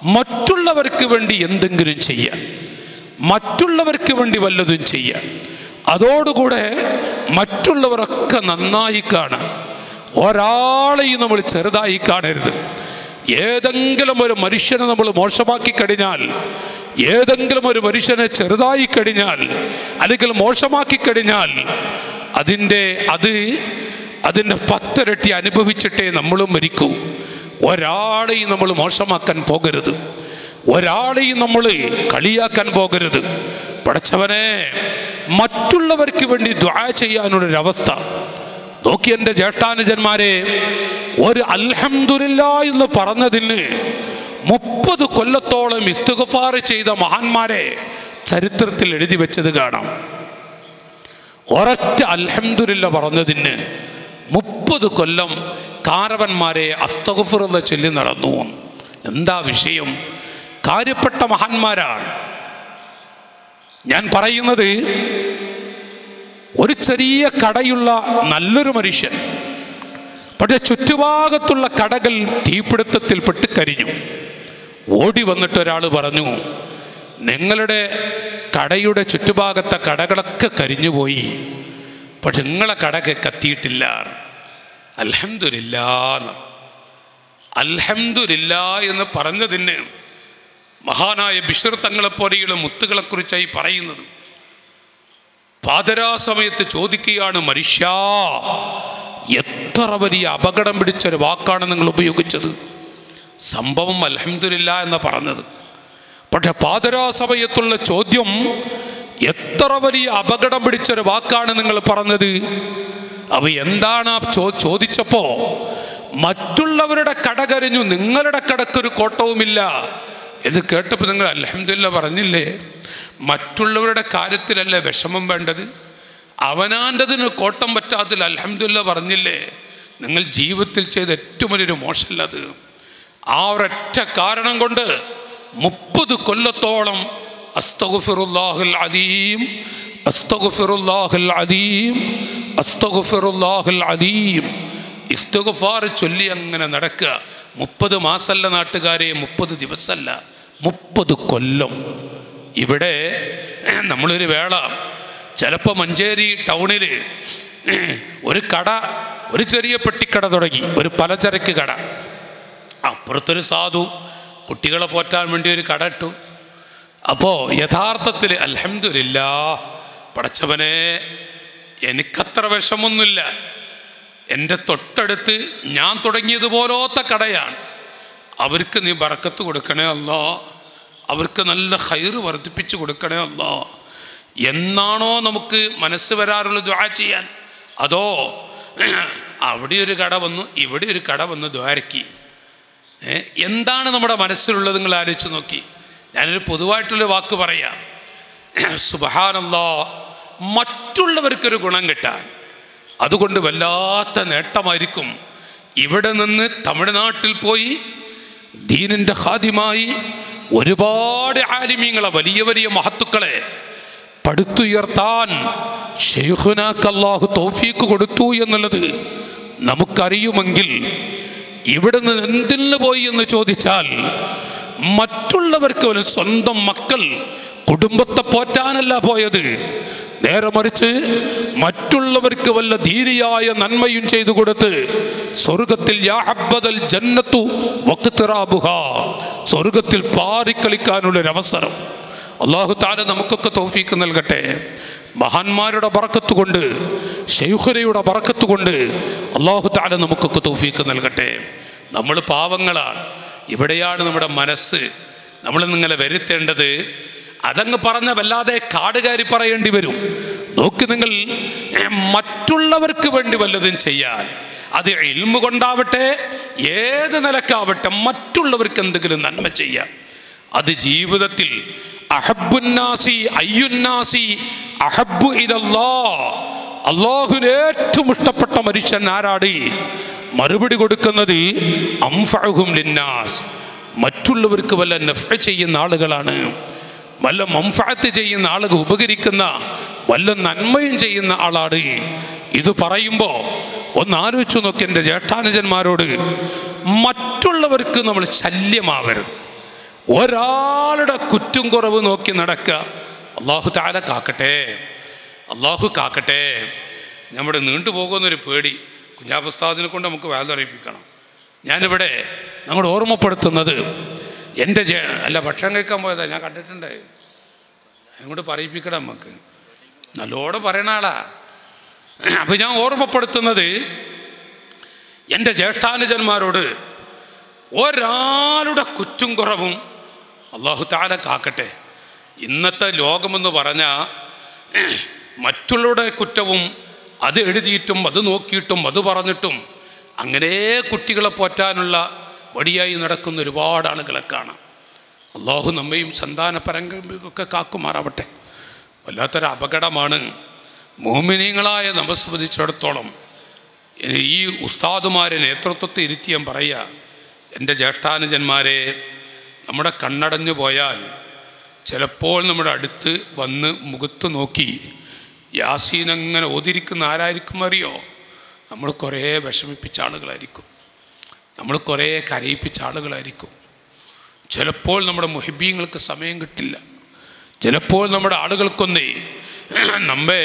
മറ്റുള്ളവർക്ക് വേണ്ടി എന്തെങ്കിലും ചെയ്യുക മറ്റുള്ളവർക്ക് വേണ്ടി വല്ലതും ചെയ്യുക അതോടുകൂടെ മറ്റുള്ളവരൊക്കെ നന്നായി കാണാം ഒരാളെയും നമ്മൾ ചെറുതായി കാണരുത് ഏതെങ്കിലും ഒരു മനുഷ്യനെ നമ്മൾ മോശമാക്കി കഴിഞ്ഞാൽ ഏതെങ്കിലും ഒരു മനുഷ്യനെ ചെറുതായി കഴിഞ്ഞാൽ അല്ലെങ്കിൽ മോശമാക്കി കഴിഞ്ഞാൽ അതിൻ്റെ അത് അതിൻ്റെ പത്തിരട്ടി അനുഭവിച്ചിട്ടേ നമ്മളും മരിക്കൂ ഒരാളെയും നമ്മൾ മോശമാക്കാൻ പോകരുത് ഒരാളെയും നമ്മൾ കളിയാക്കാൻ പോകരുത് പടച്ചവനെ മറ്റുള്ളവർക്ക് വേണ്ടി ദ്വാ ചെയ്യാനുള്ളൊരവസ്ഥ നോക്കി എൻ്റെ ജ്യേഷ്ഠാനുജന്മാരെ ഒരു അൽഹംദുലില്ല എന്ന് പറഞ്ഞതിന് മുപ്പത് കൊല്ലത്തോളം ഇസ്തുഗഫാർ ചെയ്ത മഹാന്മാരെ ചരിത്രത്തിൽ എഴുതി വെച്ചത് കാണാം ഒരൊറ്റ അൽഹംദുലില്ല പറഞ്ഞതിന് മുപ്പത് കൊല്ലം കാരവന്മാരെ അസ്തഗഫുറത ചൊല്ലി നടന്നു എന്താ വിഷയം കാര്യപ്പെട്ട മഹാന്മാരാണ് ഞാൻ പറയുന്നത് ഒരു ചെറിയ കടയുള്ള നല്ലൊരു മനുഷ്യൻ പക്ഷെ ചുറ്റുഭാഗത്തുള്ള കടകൾ തീപിടുത്തത്തിൽപ്പെട്ട് കരിഞ്ഞു ഓടി വന്നിട്ട് ഒരാൾ പറഞ്ഞു നിങ്ങളുടെ കടയുടെ ചുറ്റുഭാഗത്തെ കടകളൊക്കെ കരിഞ്ഞുപോയി പക്ഷെ നിങ്ങളെ കടക്ക് കത്തിയിട്ടില്ല അൽഹംദുലില്ലാന്ന് അൽഹംദുലില്ല എന്ന് പറഞ്ഞതിന് മഹാനായ ബിഷർ തങ്ങളെ പോലെയുള്ള മുത്തുകളെക്കുറിച്ചായി പറയുന്നത് പാതരാ സമയത്ത് ചോദിക്കുകയാണ് മനുഷ്യ എത്ര വലിയ അപകടം പിടിച്ചൊരു വാക്കാണ് നിങ്ങൾ ഉപയോഗിച്ചത് സംഭവം അലഹമില്ല എന്ന് പറഞ്ഞത് പക്ഷെ പാതരാ സമയത്തുള്ള ചോദ്യം എത്ര വലിയ അപകടം പിടിച്ചൊരു വാക്കാണ് നിങ്ങൾ പറഞ്ഞത് അവ എന്താണ് ആ ചോ ചോദിച്ചപ്പോ മറ്റുള്ളവരുടെ കട കരിഞ്ഞു നിങ്ങളുടെ കടക്കൊരു കോട്ടവുമില്ല ഇത് കേട്ടപ്പോൾ നിങ്ങൾ അലഹമില്ല പറഞ്ഞില്ലേ മറ്റുള്ളവരുടെ കാര്യത്തിലല്ലേ വിഷമം വേണ്ടത് അവനാൻ്റെതിന് കോട്ടം പറ്റാത്തതിൽ അലഹമില്ല പറഞ്ഞില്ലേ നിങ്ങൾ ജീവിതത്തിൽ ചെയ്ത ഏറ്റവും വലിയൊരു മോശമല്ലത് ആ ഒരൊറ്റ കാരണം കൊണ്ട് മുപ്പത് കൊല്ലത്തോളം അസ്തഗുഫിറുല്ലാഹുൽ അലീം അസ്തഗുഫിറുല്ലാഹുൽ അലീം അസ്തഗുഫിറുല്ലാഹുൽ അലീം ഇസ്തഗുഫാർ ചൊല്ലി അങ്ങനെ നടക്കുക മുപ്പത് മാസമല്ല നാട്ടുകാരെ മുപ്പത് ദിവസമല്ല മുപ്പത് കൊല്ലം ഇവിടെ നമ്മളൊരു വേള ചിലപ്പോൾ മഞ്ചേരി ടൗണിൽ ഒരു കട ഒരു ചെറിയ പെട്ടിക്കട തുടങ്ങി ഒരു പലചരക്ക് കട അപ്പുറത്തൊരു സാധു കുട്ടികളെ പോറ്റാൻ വേണ്ടി ഒരു കട ഇട്ടു അപ്പോൾ യഥാർത്ഥത്തിൽ അലഹമില്ല പടച്ചവനെ എനിക്കത്ര വിഷമൊന്നുമില്ല എൻ്റെ തൊട്ടടുത്ത് ഞാൻ തുടങ്ങിയതുപോലത്തെ കടയാണ് അവർക്ക് നീ ബറക്കത്ത് കൊടുക്കണേ അല്ലോ അവർക്ക് നല്ല ഹൈറ് വർദ്ധിപ്പിച്ച് കൊടുക്കണേ അല്ലോ എന്നാണോ നമുക്ക് മനസ്സ് വരാറുള്ള ദ്വാ ചെയ്യാൻ അതോ അവിടെ ഒരു കട വന്നു ഇവിടെ ഒരു കട വന്ന് ദ്വാരക്കി ഏ, എന്താണ് നമ്മുടെ മനസ്സിലുള്ളത് നിങ്ങൾ ആലോചിച്ച് നോക്കി ഞാനൊരു പൊതുവായിട്ടുള്ള വാക്ക് പറയാം സുബഹാനല്ലോ മറ്റുള്ളവർക്കൊരു ഗുണം കിട്ടാൻ അതുകൊണ്ട് വല്ലാത്ത നേട്ടമായിരിക്കും ഇവിടെ നിന്ന് തമിഴ്നാട്ടിൽ പോയി ദീനിൻ്റെ ഖാദിമായി ഒരുപാട് ആലിമീങ്ങളെ വലിയ വലിയ മഹത്തുക്കളെ പടുത്തുയർത്താൻ ഷെയ്ഖുനാക്ക് അള്ളാഹു തൗഫീക്ക് കൊടുത്തു എന്നുള്ളത് നമുക്കറിയുമെങ്കിൽ ഇവിടുന്ന് എന്തിന് പോയി എന്ന് ചോദിച്ചാൽ മറ്റുള്ളവർക്ക് ഒരു സ്വന്തം മക്കൾ കുടുംബത്തെ പോറ്റാനല്ല പോയത് നേരെ മറിച്ച് മറ്റുള്ളവർക്ക് വല്ല ധീരിയായ നന്മയും ചെയ്തു കൊടുത്ത് സ്വർഗത്തിൽ യാ ഹബ്ബദൽ ജന്നത്തു വഖ്തിറാബുഹ സ്വർഗത്തിൽ പാറിക്കളിക്കാനുള്ളൊരവസരം അള്ളാഹു താല നമുക്കൊക്കെ തൗഫീക്ക് നൽകട്ടെ മഹാന്മാരുടെ ബറക്കത്ത് കൊണ്ട് ഷെയ്ഖുരയുടെ ബറക്കത്ത് കൊണ്ട് അള്ളാഹു താല നമുക്കൊക്കെ തൗഫീക്ക് നൽകട്ടെ നമ്മൾ പാവങ്ങളാണ് ഇവിടെയാണ് നമ്മുടെ മനസ്സ് നമ്മൾ നിങ്ങളെ വരുത്തേണ്ടത് അതങ്ങ് പറഞ്ഞ വല്ലാതെ കാടുകാരി പറയേണ്ടി വരും നോക്ക് നിങ്ങൾ ഏ, മറ്റുള്ളവർക്ക് വേണ്ടി വല്ലതും ചെയ്യാൻ അത് ഇൽമ കൊണ്ടാവട്ടെ ഏത് നിലക്കാവട്ടെ മറ്റുള്ളവർക്ക് എന്തെങ്കിലും നന്മ ചെയ്യാം അത് ജീവിതത്തിൽ അഹബുന്നാസി അയ്യുന്നാസി അഹബു ഇതല്ലാ അള്ളാഹുവിന് ഏറ്റവും ഇഷ്ടപ്പെട്ട മനുഷ്യൻ ആരാടി മറുപടി കൊടുക്കുന്നത് അംഫഅഹും ലിന്നാസ് മറ്റുള്ളവർക്ക് വല്ല നഫ ചെയ്യുന്ന ആളുകളാണ് വല്ല മംഫഅത്ത് ചെയ്യുന്ന ആളുകൾ ഉപകരിക്കുന്ന വല്ല നന്മയും ചെയ്യുന്ന ആളാണ് ഇത് പറയുമ്പോൾ ഒന്ന് ആലോചിച്ചു നോക്കി എൻ്റെ ജ്യേഷ്ഠാനുജന്മാരോട് മറ്റുള്ളവർക്ക് നമ്മൾ ശല്യമാവരുത് ഒരാളുടെ കുറ്റും കുറവ് നോക്കി നടക്കുക അള്ളാഹു താല കാക്കട്ടെ അള്ളാഹു കാക്കട്ടെ നമ്മുടെ നീണ്ടുപോകുന്നൊരു പേടി കുഞ്ഞാപുസ്താദിനെ കൊണ്ട് നമുക്ക് വേദറിയിപ്പിക്കണം ഞാനിവിടെ ഞങ്ങൾ ഓർമ്മപ്പെടുത്തുന്നത് എൻ്റെ ജേ അല്ല ഭക്ഷണം കഴിക്കാൻ പോയതാ ഞാൻ കണ്ടിട്ടുണ്ട് അങ്ങോട്ട് പറയിപ്പിക്കണം നമുക്ക് നല്ലോണം പറയണ ആളാ അപ്പം ഞാൻ ഓർമ്മപ്പെടുത്തുന്നത് എൻ്റെ ജ്യേഷ്ഠാനുജന്മാരോട് ഒരാളുടെ കുറ്റും കുറവും അള്ളാഹു താല കാക്കട്ടെ ഇന്നത്തെ ലോകമെന്ന് പറഞ്ഞാൽ മറ്റുള്ളവരുടെ കുറ്റവും അത് എഴുതിയിട്ടും അത് നോക്കിയിട്ടും അത് പറഞ്ഞിട്ടും അങ്ങനെ കുട്ടികളെ പോറ്റാനുള്ള വടിയായി നടക്കുന്ന ഒരുപാട് ആളുകളെ കാണാം അള്ളാഹു നമ്മയും സന്താന പരമ്പൊക്കെ കാക്കുമാറാവട്ടെ വല്ലാത്തൊരു അപകടമാണ് മോമിനീങ്ങളായ നമ്മെ സംബന്ധിച്ചിടത്തോളം ഈ ഉസ്താദുമാരെ നേതൃത്വത്തെ ഇരുത്തി ഞാൻ പറയുക എൻ്റെ ജ്യേഷ്ഠാനുജന്മാരെ നമ്മുടെ കണ്ണടഞ്ഞു പോയാൽ ചിലപ്പോൾ നമ്മുടെ അടുത്ത് വന്ന് മുഖത്ത് നോക്കി യാസീൻ അങ്ങനെ ഓതിരിക്കുന്ന ആരായിരിക്കും അറിയോ നമ്മൾ കുറേ വിഷമിപ്പിച്ച ആളുകളായിരിക്കും നമ്മൾ കുറേ കരയിപ്പിച്ച ആളുകളായിരിക്കും ചിലപ്പോൾ നമ്മുടെ മുഹിബീങ്ങൾക്ക് സമയം കിട്ടില്ല ചിലപ്പോൾ നമ്മുടെ ആളുകൾക്കൊന്നേ നമ്മെ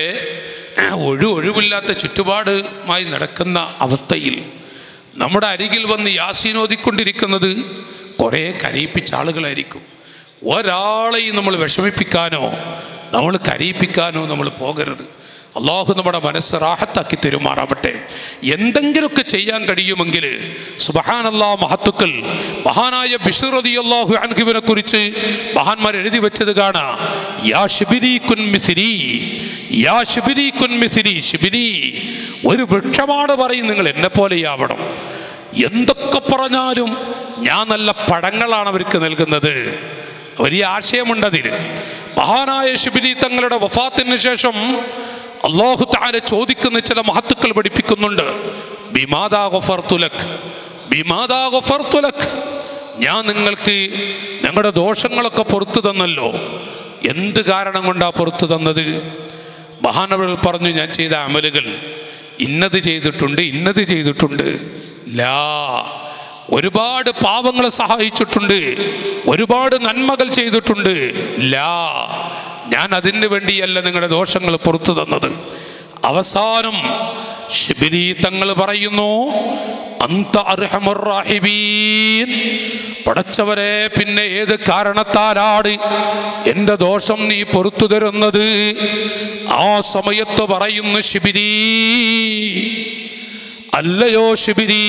ഒഴു ഒഴിവില്ലാത്ത ചുറ്റുപാടുമായി നടക്കുന്ന അവസ്ഥയിൽ നമ്മുടെ അരികിൽ വന്ന് യാസീനോദിക്കൊണ്ടിരിക്കുന്നത് കുറേ കരയിപ്പിച്ച ആളുകളായിരിക്കും ഒരാളെയും നമ്മൾ വിഷമിപ്പിക്കാനോ നമ്മൾ കരയിപ്പിക്കാനോ നമ്മൾ പോകരുത് അള്ളാഹു നമ്മുടെ മനസ്സ് റാഹത്താക്കി തെരുമാറാവട്ടെ എന്തെങ്കിലുമൊക്കെ ചെയ്യാൻ കഴിയുമെങ്കിൽ സുബഹാനല്ലാ മഹത്തുക്കൾ മഹാനായ ബിഷുറതി അള്ളാഹു അൻഹുവിനെ കുറിച്ച് മഹാന്മാർ എഴുതി വെച്ചത് കാണാം യാ ഷിബിരി കുൻ മിസിരി യാ ഷിബിരി കുൻ മിസിരി ഷിബിരി ഒരു വൃക്ഷമാണ് പറയും നിങ്ങൾ എന്നെ പോലെയാവണം എന്തൊക്കെ പറഞ്ഞാലും ഞാൻ നല്ല പടങ്ങളാണ് അവർക്ക് നൽകുന്നത് വലിയ ആശയമുണ്ട് അതിന് മഹാനായ ഷിബിലി തങ്ങളുടെ വഫാത്തിന് ശേഷം അള്ളാഹു താര ചോദിക്കുന്ന ചില മഹത്തുക്കൾ പഠിപ്പിക്കുന്നുണ്ട് ബിമാദാ ഗഫർ തുലക് ബിമാദാ ഗഫർ തുലക് ഞാൻ നിങ്ങൾക്ക് ഞങ്ങളുടെ ദോഷങ്ങളൊക്കെ പുറത്തു തന്നല്ലോ എന്ത് കാരണം കൊണ്ടാ പുറത്തു തന്നത് മഹാനവകൾ പറഞ്ഞു ഞാൻ ചെയ്ത അമലുകൾ ഇന്നത് ചെയ്തിട്ടുണ്ട് ഇന്നത് ചെയ്തിട്ടുണ്ട് ലാ ഒരുപാട് പാവങ്ങളെ സഹായിച്ചിട്ടുണ്ട് ഒരുപാട് നന്മകൾ ചെയ്തിട്ടുണ്ട് ലാ ഞാൻ അതിന് വേണ്ടിയല്ല നിങ്ങളുടെ ദോഷങ്ങൾ പുറത്തു തന്നത് അവസാനം ഷിബിലി തങ്ങൾ പറയുന്നു അന്ത അർഹമുറാഹിബീൻ പടച്ചവരെ പിന്നെ ഏത് കാരണത്താലാണ് എൻ്റെ ദോഷം നീ പൊറത്തു തരുന്നത് ആ സമയത്ത് പറയുന്നു ഷിബിരി അല്ലയോ ഷിബിരി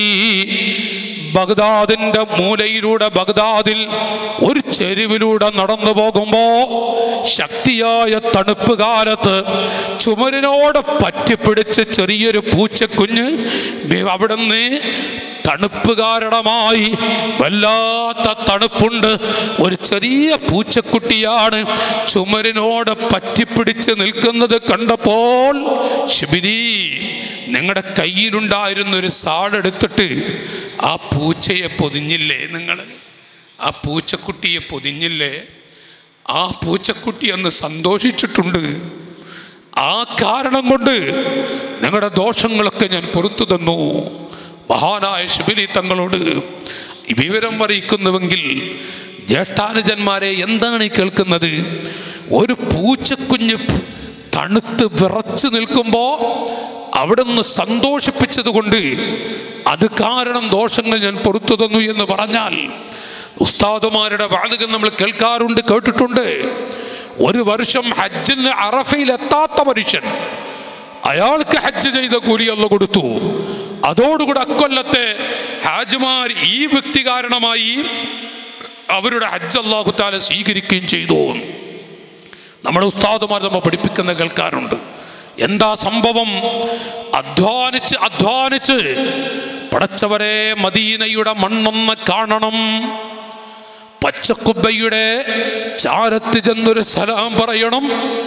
ബഗ്ദാദിന്റെ മൂലയിലൂടെ ബഗ്ദാദിൽ ഒരു ചെരുവിലൂടെ നടന്നു പോകുമ്പോ ശക്തിയായ തണുപ്പ് കാലത്ത് ചുമരിനോട് പറ്റിപ്പിടിച്ച് ചെറിയൊരു പൂച്ചക്കുഞ്ഞ് അവിടുന്ന് തണുപ്പ് കാരണമായി വല്ലാത്ത തണുപ്പുണ്ട് ഒരു ചെറിയ പൂച്ചക്കുട്ടിയാണ് ചുമരിനോട് പറ്റിപ്പിടിച്ച് നിൽക്കുന്നത് കണ്ടപ്പോൾ ശിബിരി നിങ്ങളുടെ കയ്യിലുണ്ടായിരുന്ന ഒരു സാടെടുത്തിട്ട് ആ പൂച്ചയെ പൊതിഞ്ഞില്ലേ നിങ്ങൾ ആ പൂച്ചക്കുട്ടിയെ പൊതിഞ്ഞില്ലേ ആ പൂച്ചക്കുട്ടി അന്ന് സന്തോഷിച്ചിട്ടുണ്ട് ആ കാരണം കൊണ്ട് നിങ്ങളുടെ ദോഷങ്ങളൊക്കെ ഞാൻ പുറത്തു തന്നു മഹാനായ ശിബിലി തങ്ങളോട് ഈ വിവരം അറിയിക്കുന്നുവെങ്കിൽ ജ്യേഷ്ഠാനുജന്മാരെ എന്താണ് ഈ കേൾക്കുന്നത് ഒരു പൂച്ചക്കുഞ്ഞ് തണുത്ത് വിറച്ചു നിൽക്കുമ്പോൾ അവിടുന്ന് സന്തോഷിപ്പിച്ചത് കൊണ്ട് അത് കാരണം ദോഷങ്ങൾ ഞാൻ പുറത്തു തന്നു എന്ന് പറഞ്ഞാൽ ഉസ്താദുമാരുടെ വാതകം നമ്മൾ കേൾക്കാറുണ്ട് കേട്ടിട്ടുണ്ട് ഒരു വർഷം ഹജ്ജിന് അറഫയിൽ എത്താത്ത മനുഷ്യൻ അയാൾക്ക് ഹജ്ജ് ചെയ്ത കൂലി അല്ല കൊടുത്തു അതോടുകൂടെ അക്കൊല്ലത്തെ ഹാജിമാർ ഈ വ്യക്തി കാരണമായി അവരുടെ ഹജ്ജ് അള്ളാഹുത്താല സ്വീകരിക്കുകയും ചെയ്തു നമ്മുടെ ഉസ്താദുമാർ നമ്മൾ പഠിപ്പിക്കുന്ന കേൾക്കാറുണ്ട് എന്താ സംഭവം അധ്വാനിച്ച് അധ്വാനിച്ച് പടച്ചവരെ മദീനയുടെ മണ്ണൊന്ന് കാണണം പച്ചക്കുബയുടെ ചാരത്ത് ചെന്നൊരു സലാം പറയണം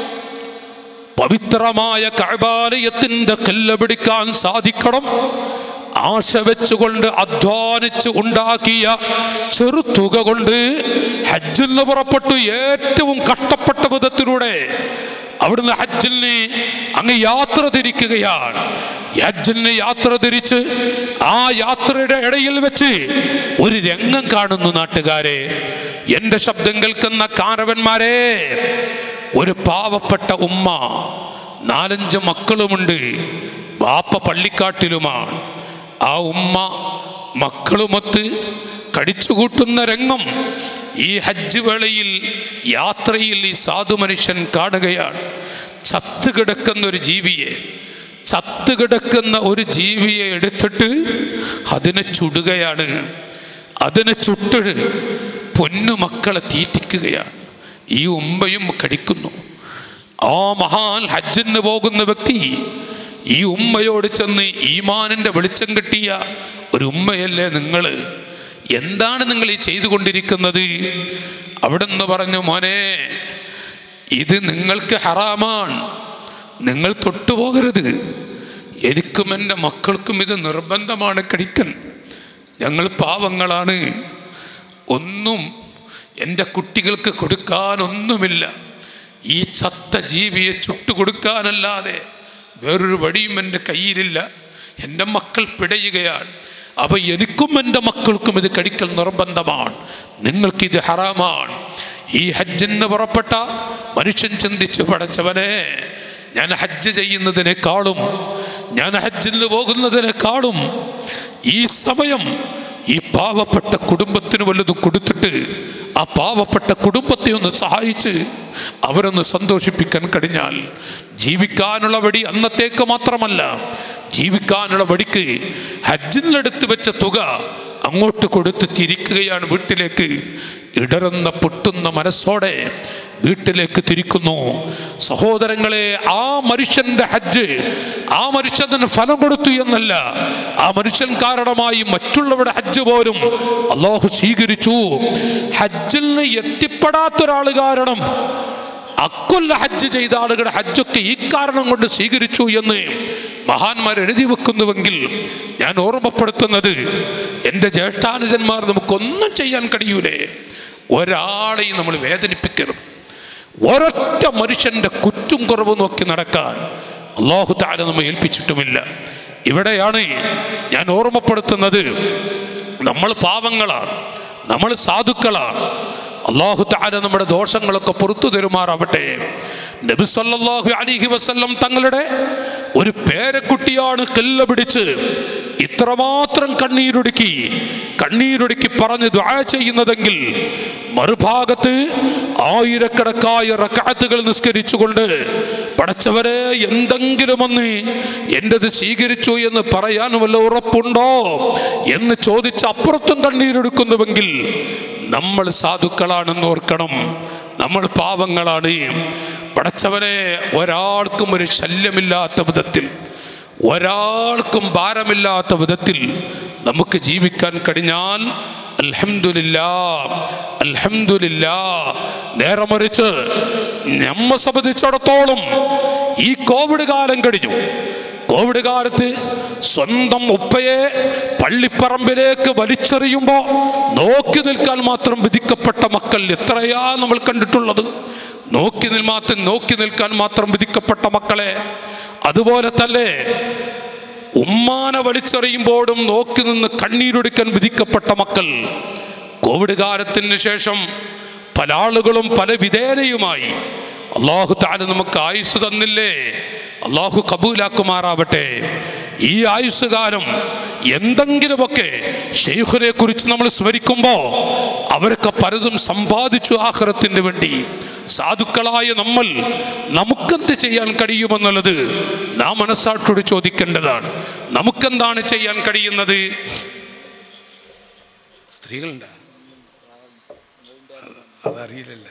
പവിത്രമായ കഴബാലയത്തിന്റെ കല്ല് പിടിക്കാൻ സാധിക്കണം ആശ വെച്ചുകൊണ്ട് അധ്വാനിച്ച് ഉണ്ടാക്കിയ ചെറുതുക കൊണ്ട് ഹജ്ജിന് പുറപ്പെട്ടു ഏറ്റവും കഷ്ടപ്പെട്ട വിധത്തിലൂടെ അവിടുന്ന് ഹജ്ജിന് അങ്ങ് യാത്ര തിരിക്കുകയാണ് ഹജ്ജിന് യാത്ര തിരിച്ച് ആ യാത്രയുടെ ഇടയിൽ വെച്ച് ഒരു രംഗം കാണുന്നു നാട്ടുകാരെ എന്റെ ശബ്ദം കേൾക്കുന്ന കാരവന്മാരെ ഒരു പാവപ്പെട്ട ഉമ്മ നാലഞ്ച് മക്കളുമുണ്ട് ബാപ്പ പള്ളിക്കാട്ടിലുമാണ് ആ ഉമ്മ മക്കളുമൊത്ത് കടിച്ചുകൂട്ടുന്ന രംഗം ഈ ഹജ്ജ് വേളയിൽ യാത്രയിൽ ഈ സാധു മനുഷ്യൻ കാണുകയാണ് ചത്ത് കിടക്കുന്ന ഒരു ജീവിയെ ചത്ത് കിടക്കുന്ന ഒരു ജീവിയെ എടുത്തിട്ട് അതിനെ ചുടുകയാണ് അതിനെ ചുട്ട് പൊന്നു മക്കളെ തീറ്റിക്കുകയാണ് ഈ ഉമ്മയും കടിക്കുന്നു ആ മഹാൻ ഹജ്ജിന് പോകുന്ന വ്യക്തി ഈ ഉമ്മയോട് ചെന്ന് ഈമാനിൻ്റെ വെളിച്ചം കിട്ടിയ ഒരു ഉമ്മയല്ലേ നിങ്ങൾ എന്താണ് നിങ്ങൾ ഈ ചെയ്തുകൊണ്ടിരിക്കുന്നത് അവിടെ നിന്ന് പറഞ്ഞു മോനെ ഇത് നിങ്ങൾക്ക് ഹറാമാണ് നിങ്ങൾ തൊട്ടുപോകരുത് എനിക്കും എൻ്റെ മക്കൾക്കും ഇത് നിർബന്ധമാണ് കഴിക്കൽ ഞങ്ങൾ പാവങ്ങളാണ് ഒന്നും എൻ്റെ കുട്ടികൾക്ക് കൊടുക്കാനൊന്നുമില്ല ഈ ചത്ത ജീവിയെ ചുട്ടുകൊടുക്കാനല്ലാതെ വേറൊരു വഴിയും എൻ്റെ കയ്യിലില്ല എൻ്റെ മക്കൾ പിടയുകയാണ് അപ്പോൾ എനിക്കും എൻ്റെ മക്കൾക്കും ഇത് കഴിക്കൽ നിർബന്ധമാണ് നിങ്ങൾക്കിത് ഹറാമാണ് ഈ ഹജ്ജിന് പുറപ്പെട്ട മനുഷ്യൻ ചിന്തിച്ചു പടച്ചവനെ ഞാൻ ഹജ്ജ് ചെയ്യുന്നതിനേക്കാളും ഞാൻ ഹജ്ജിന് പോകുന്നതിനേക്കാളും ഈ സമയം ഈ പാവപ്പെട്ട കുടുംബത്തിന് വല്ലതും കൊടുത്തിട്ട് ആ പാവപ്പെട്ട കുടുംബത്തെ ഒന്ന് സഹായിച്ച് അവരൊന്ന് സന്തോഷിപ്പിക്കാൻ കഴിഞ്ഞാൽ ജീവിക്കാനുള്ള വഴി അന്നത്തേക്ക് മാത്രമല്ല ജീവിക്കാനുള്ള വഴിക്ക് ഹജ്ജിനെടുത്ത് വെച്ച തുക അങ്ങോട്ട് കൊടുത്ത് തിരിക്കുകയാണ് വീട്ടിലേക്ക് ഇടറുന്ന പൊട്ടുന്ന മനസ്സോടെ വീട്ടിലേക്ക് തിരിക്കുന്നു സഹോദരങ്ങളെ ആ മനുഷ്യന്റെ ഹജ്ജ് ആ മനുഷ്യന് ഫലം കൊടുത്തു എന്നല്ല ആ മനുഷ്യൻ കാരണമായി മറ്റുള്ളവരുടെ ഹജ്ജ് പോലും അള്ളാഹു സ്വീകരിച്ചു ഹജ്ജിൽ നിന്ന് എത്തിപ്പെടാത്ത ഒരാൾ കാരണം അക്കൊല്ല ഹജ്ജ് ചെയ്ത ആളുകളുടെ ഹജ്ജൊക്കെ ഈ കാരണം കൊണ്ട് സ്വീകരിച്ചു എന്ന് മഹാന്മാർ എഴുതി വെക്കുന്നുവെങ്കിൽ ഞാൻ ഓർമ്മപ്പെടുത്തുന്നത് എൻ്റെ ജ്യേഷ്ഠാനുജന്മാർ നമുക്കൊന്നും ചെയ്യാൻ കഴിയൂലേ ഒരാളെയും നമ്മൾ വേദനിപ്പിക്കരുത് ഒരൊറ്റ മനുഷ്യൻ്റെ കുറ്റും കുറവ് നോക്കി നടക്കാൻ അള്ളാഹു താല നമ്മെ ഏൽപ്പിച്ചിട്ടുമില്ല ഇവിടെയാണ് ഞാൻ ഓർമ്മപ്പെടുത്തുന്നത് നമ്മൾ പാവങ്ങളാണ് നമ്മൾ സാധുക്കളാണ് അള്ളാഹു താല നമ്മുടെ ദോഷങ്ങളൊക്കെ പുറത്തു തരുമാറാവട്ടെ നബി സല്ലല്ലാഹു അലൈഹി വസല്ലം തങ്ങളുടെ ഒരു പേരക്കുട്ടിയാണ് കല്ല പിടിച്ച് ഇത്രമാത്രം കണ്ണീരൊടുക്കി കണ്ണീരൊടുക്കി പറഞ്ഞ് ദ്വാ ചെയ്യുന്നതെങ്കിൽ മറുഭാഗത്ത് ആയിരക്കണക്കായ റക്കാത്തുകൾ നിസ്കരിച്ചുകൊണ്ട് പടച്ചവരെ എന്തെങ്കിലും ഒന്ന് എൻ്റെത് സ്വീകരിച്ചു എന്ന് പറയാൻ വല്ല ഉറപ്പുണ്ടോ എന്ന് ചോദിച്ച് അപ്പുറത്തും കണ്ണീരെടുക്കുന്നുവെങ്കിൽ നമ്മൾ സാധുക്കളാണെന്ന് ഓർക്കണം നമ്മൾ പാവങ്ങളാണ് പടച്ചവനെ ഒരാൾക്കും ഒരു ശല്യമില്ലാത്ത വിധത്തിൽ ഒരാൾക്കും ഭാരമില്ലാത്ത വിധത്തിൽ നമുക്ക് ജീവിക്കാൻ കഴിഞ്ഞാൽ അൽഹംദുലില്ലാ അൽഹംദുലില്ലാ നേരെ മറിച്ച് നമ്മെ സംബന്ധിച്ചിടത്തോളം ഈ കോവിഡ് കാലം കഴിഞ്ഞു കോവിഡ് കാലത്ത് സ്വന്തം ഉപ്പയെ പള്ളിപ്പറമ്പിലേക്ക് വലിച്ചെറിയുമ്പോൾ നോക്കി നിൽക്കാൻ മാത്രം വിധിക്കപ്പെട്ട മക്കൾ എത്രയാ നമ്മൾ കണ്ടിട്ടുള്ളത് നോക്കി നിൽ മാത്രം നോക്കി നിൽക്കാൻ മാത്രം വിധിക്കപ്പെട്ട മക്കളെ അതുപോലെ തന്നെ ഉമ്മാനെ വലിച്ചെറിയുമ്പോഴും നോക്കി നിന്ന് കണ്ണീരൊടുക്കാൻ വിധിക്കപ്പെട്ട മക്കൾ കോവിഡ് കാലത്തിന് ശേഷം പല ആളുകളും പല വിധേനയുമായി അള്ളാഹു താല നമുക്ക് ആയുസ് തന്നില്ലേ അള്ളാഹു കബൂലാക്കുമാറാവട്ടെ ഈ ആയുസ് കാലം എന്തെങ്കിലുമൊക്കെ ഷെയ്ഖിനെ കുറിച്ച് നമ്മൾ സ്മരിക്കുമ്പോൾ അവരൊക്കെ പലതും സമ്പാദിച്ചു ആഹ്റത്തിന് വേണ്ടി സാധുക്കളായ നമ്മൾ നമുക്കെന്ത് ചെയ്യാൻ കഴിയുമെന്നുള്ളത് നാം മനസ്സാട്ടോട് ചോദിക്കേണ്ടതാണ് നമുക്കെന്താണ് ചെയ്യാൻ കഴിയുന്നത് സ്ത്രീകളുണ്ടാ അതറിയില്ലല്ല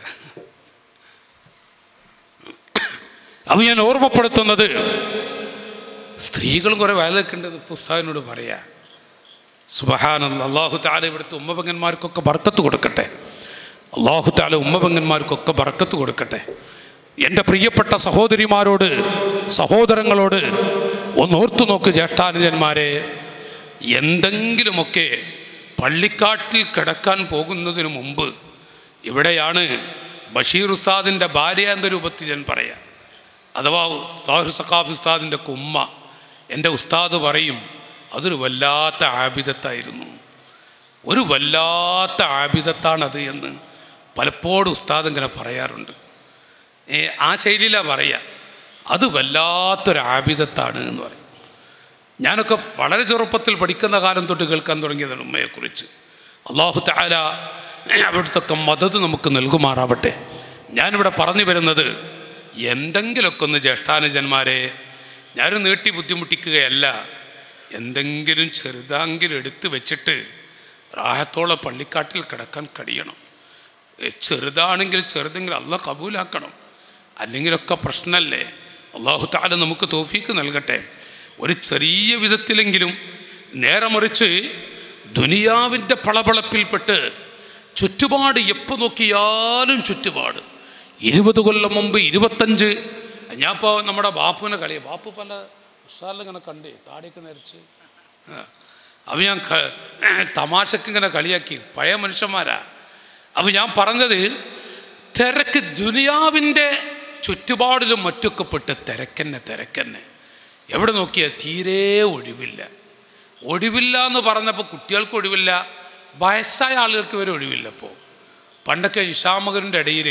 അത് ഞാൻ ഓർമ്മപ്പെടുത്തുന്നത് സ്ത്രീകളും കുറെ വയലൊക്കെണ്ടെന്ന് പുസ്തകനോട് പറയാ സുബഹാനല്ല അള്ളാഹു താല ഇവിടുത്തെ ഉമ്മപങ്ങന്മാർക്കൊക്കെ ബർക്കത്ത് കൊടുക്കട്ടെ അള്ളാഹു താല ഉമ്മപങ്ങന്മാർക്കൊക്കെ ബർക്കത്ത് കൊടുക്കട്ടെ എൻ്റെ പ്രിയപ്പെട്ട സഹോദരിമാരോട് സഹോദരങ്ങളോട് ഒന്ന് ഓർത്തു നോക്ക് ജ്യേഷ്ഠാനുജന്മാരെ എന്തെങ്കിലുമൊക്കെ പള്ളിക്കാട്ടിൽ കിടക്കാൻ പോകുന്നതിന് മുമ്പ് ഇവിടെയാണ് ബഷീർ ഉസ്താദിൻ്റെ ഭാര്യ എന്ന രൂപത്തിൽ ഞാൻ പറയാം അഥവാ താഹിർ സഖാഫ് ഉസ്താദിൻ്റെ കുമ്മ എൻ്റെ ഉസ്താദ് പറയും അതൊരു വല്ലാത്ത ആബിദത്തായിരുന്നു ഒരു വല്ലാത്ത ആബിദത്താണത് എന്ന് പലപ്പോഴും ഉസ്താദ് ഇങ്ങനെ പറയാറുണ്ട് ഏ, ആ ശൈലിയിലാണ് പറയുക അത് വല്ലാത്തൊരു ആബിദത്താണ് എന്ന് പറയും ഞാനൊക്കെ വളരെ ചെറുപ്പത്തിൽ പഠിക്കുന്ന കാലം തൊട്ട് കേൾക്കാൻ തുടങ്ങിയതാണ് ഉമ്മയെക്കുറിച്ച് അള്ളാഹു താല അവിടുത്തെ മദത് നമുക്ക് നൽകുമാറാവട്ടെ ഞാനിവിടെ പറഞ്ഞു വരുന്നത് എന്തെങ്കിലുമൊക്കെ ഒന്ന് ജ്യേഷ്ഠാനുജന്മാരെ ഞാനും നീട്ടി ബുദ്ധിമുട്ടിക്കുകയല്ല എന്തെങ്കിലും ചെറുതാങ്കിലും എടുത്ത് വെച്ചിട്ട് റാഹത്തോളം പള്ളിക്കാട്ടിൽ കിടക്കാൻ കഴിയണം ഏ, ചെറുതാണെങ്കിൽ ചെറുതെങ്കിൽ അല്ല കബൂലാക്കണം അല്ലെങ്കിലൊക്കെ പ്രശ്നമല്ലേ അള്ളാഹു താല നമുക്ക് തോഫീക്ക് നൽകട്ടെ ഒരു ചെറിയ വിധത്തിലെങ്കിലും നേരെ മറിച്ച് ദുനിയാവിൻ്റെ പളപളപ്പിൽപ്പെട്ട് ചുറ്റുപാട് എപ്പോൾ നോക്കിയാലും ചുറ്റുപാട് ഇരുപത് കൊല്ലം മുമ്പ് ഇരുപത്തഞ്ച് ഞാൻ ഇപ്പോൾ നമ്മുടെ ബാപ്പുവിനെ കളി ബാപ്പു പല ഉഷാറിലിങ്ങനെ കണ്ടേ താടിയൊക്കെ നരച്ച് അപ്പം ഞാൻ ക- തമാശക്ക് ഇങ്ങനെ കളിയാക്കി പഴയ മനുഷ്യന്മാരാ അപ്പം ഞാൻ പറഞ്ഞത് തിരക്ക് ദുനിയാവിൻ്റെ ചുറ്റുപാടിലും മറ്റൊക്കെ പെട്ട് തിരക്കന്നെ തിരക്കന്നെ എവിടെ നോക്കിയാൽ തീരെ ഒഴിവില്ല ഒഴിവില്ല എന്ന് പറഞ്ഞപ്പോൾ കുട്ടികൾക്ക് ഒഴിവില്ല വയസ്സായ ആളുകൾക്ക് വരെ ഒഴിവില്ല ഇപ്പോൾ പണ്ടൊക്കെ ഇഷാമകരുടെ ഇടയിൽ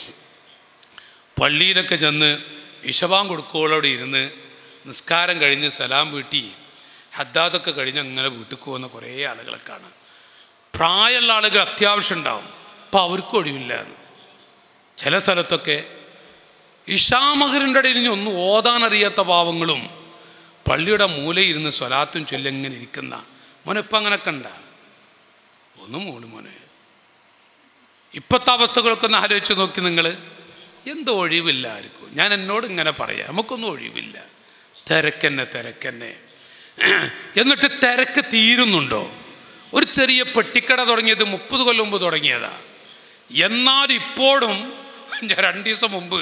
പള്ളിയിലൊക്കെ ചെന്ന് ഇഷവാൻ കൊടുക്കുവോളവിടെ ഇരുന്ന് നിസ്കാരം കഴിഞ്ഞ് സലാം വീട്ടി ഹദ്ദാദൊക്കെ കഴിഞ്ഞ് അങ്ങനെ വീട്ടിൽ പോകുന്ന കുറേ ആളുകളെ കാണാം പ്രായമുള്ള ആളുകൾ അത്യാവശ്യം ഉണ്ടാവും അപ്പം അവർക്ക് ഒഴിവില്ല എന്ന് ചില സ്ഥലത്തൊക്കെ ഇഷാമഹറിൻ്റെ ഇടയിൽ ഇനി ഒന്നും ഓതാനറിയാത്ത പാവങ്ങളും പള്ളിയുടെ മൂലയിരുന്ന് സ്വലാത്തും ചൊല്ലെങ്ങനെ ഇരിക്കുന്ന മോനെ ഇപ്പം അങ്ങനെ കണ്ട ഒന്ന് മൂന്ന് മോനെ ഇപ്പോഴത്തെ അവസ്ഥകളൊക്കെ ഒന്ന് ആലോചിച്ച് നോക്കി നിങ്ങൾ എന്തോ ഒഴിവില്ല ആർക്കും ഞാൻ എന്നോട് ഇങ്ങനെ പറയാം നമുക്കൊന്നും ഒഴിവില്ല തിരക്കന്നെ തിരക്കന്നെ എന്നിട്ട് തിരക്ക് തീരുന്നുണ്ടോ ഒരു ചെറിയ പെട്ടിക്കട തുടങ്ങിയത് മുപ്പത് കൊല്ലം മുമ്പ് തുടങ്ങിയതാ എന്നാൽ ഇപ്പോഴും ഞാൻ രണ്ട് ദിവസം മുമ്പ്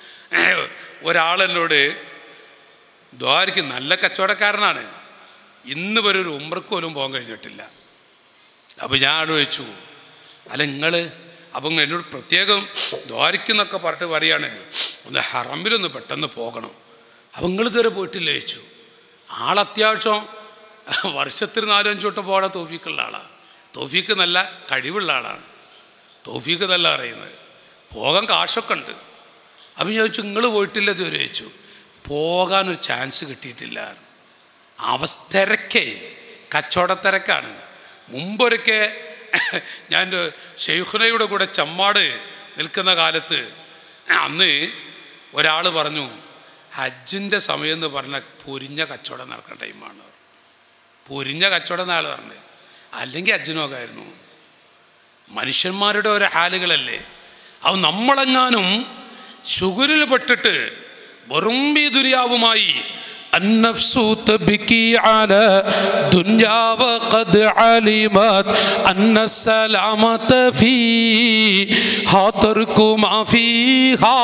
ഒരാളെന്നോട് ദ്വാരക്ക് നല്ല കച്ചവടക്കാരനാണ് ഇന്ന് വരെ ഒരു ഉമ്രക്ക് പോലും പോകാൻ കഴിഞ്ഞിട്ടില്ല അപ്പോൾ ഞാൻ ആലോചിച്ചു അല്ല നിങ്ങൾ അപ്പം എന്നോട് പ്രത്യേകം ദ്വാരിക്കുന്നൊക്കെ പറഞ്ഞിട്ട് പറയാണ് ഒന്ന് ഹറമ്പിലൊന്ന് പെട്ടെന്ന് പോകണം അപ്പം നിങ്ങൾ ഇതുവരെ പോയിട്ടില്ല ചോദിച്ചു ആളത്യാവശ്യം വർഷത്തിൽ നാലും അഞ്ചോട്ട് പോകാൻ തോഫിക്കുള്ള ആളാണ് തോഫിക്ക് നല്ല കഴിവുള്ള ആളാണ് തോഫിക്ക് നല്ല അറിയുന്നത് പോകാൻ കാശൊക്കെ ഉണ്ട് അപ്പം ഞാൻ ചോദിച്ചു നിങ്ങൾ പോയിട്ടില്ല ഇതുവരെ ചോദിച്ചു പോകാനൊരു ചാൻസ് കിട്ടിയിട്ടില്ല അവസ്ഥരക്കേ കച്ചവടത്തിരക്കാണ് മുമ്പൊരിക്കെ ഞാൻ എൻ്റെ ഷെയ്ഖുനയുടെ കൂടെ ചമ്മാട് നിൽക്കുന്ന കാലത്ത് അന്ന് ഒരാൾ പറഞ്ഞു ഹജ്ജിൻ്റെ സമയം എന്ന് പറഞ്ഞാൽ പൊരിഞ്ഞ കച്ചവടം നടക്കുന്ന ടൈമാണ് പൊരിഞ്ഞ കച്ചവടം എന്നാൾ പറഞ്ഞത് അല്ലെങ്കിൽ ഹജ്ജിനോക്കായിരുന്നു മനുഷ്യന്മാരുടെ ഓരോ ഹാലുകളല്ലേ അത് നമ്മളെങ്ങാനും ശുഗുരിൽ പെട്ടിട്ട് വെറും ഈ ദുര്യാവുമായി النفس تبكي على دنيا وقد علمت أن السلامة فيها ترك ما فيها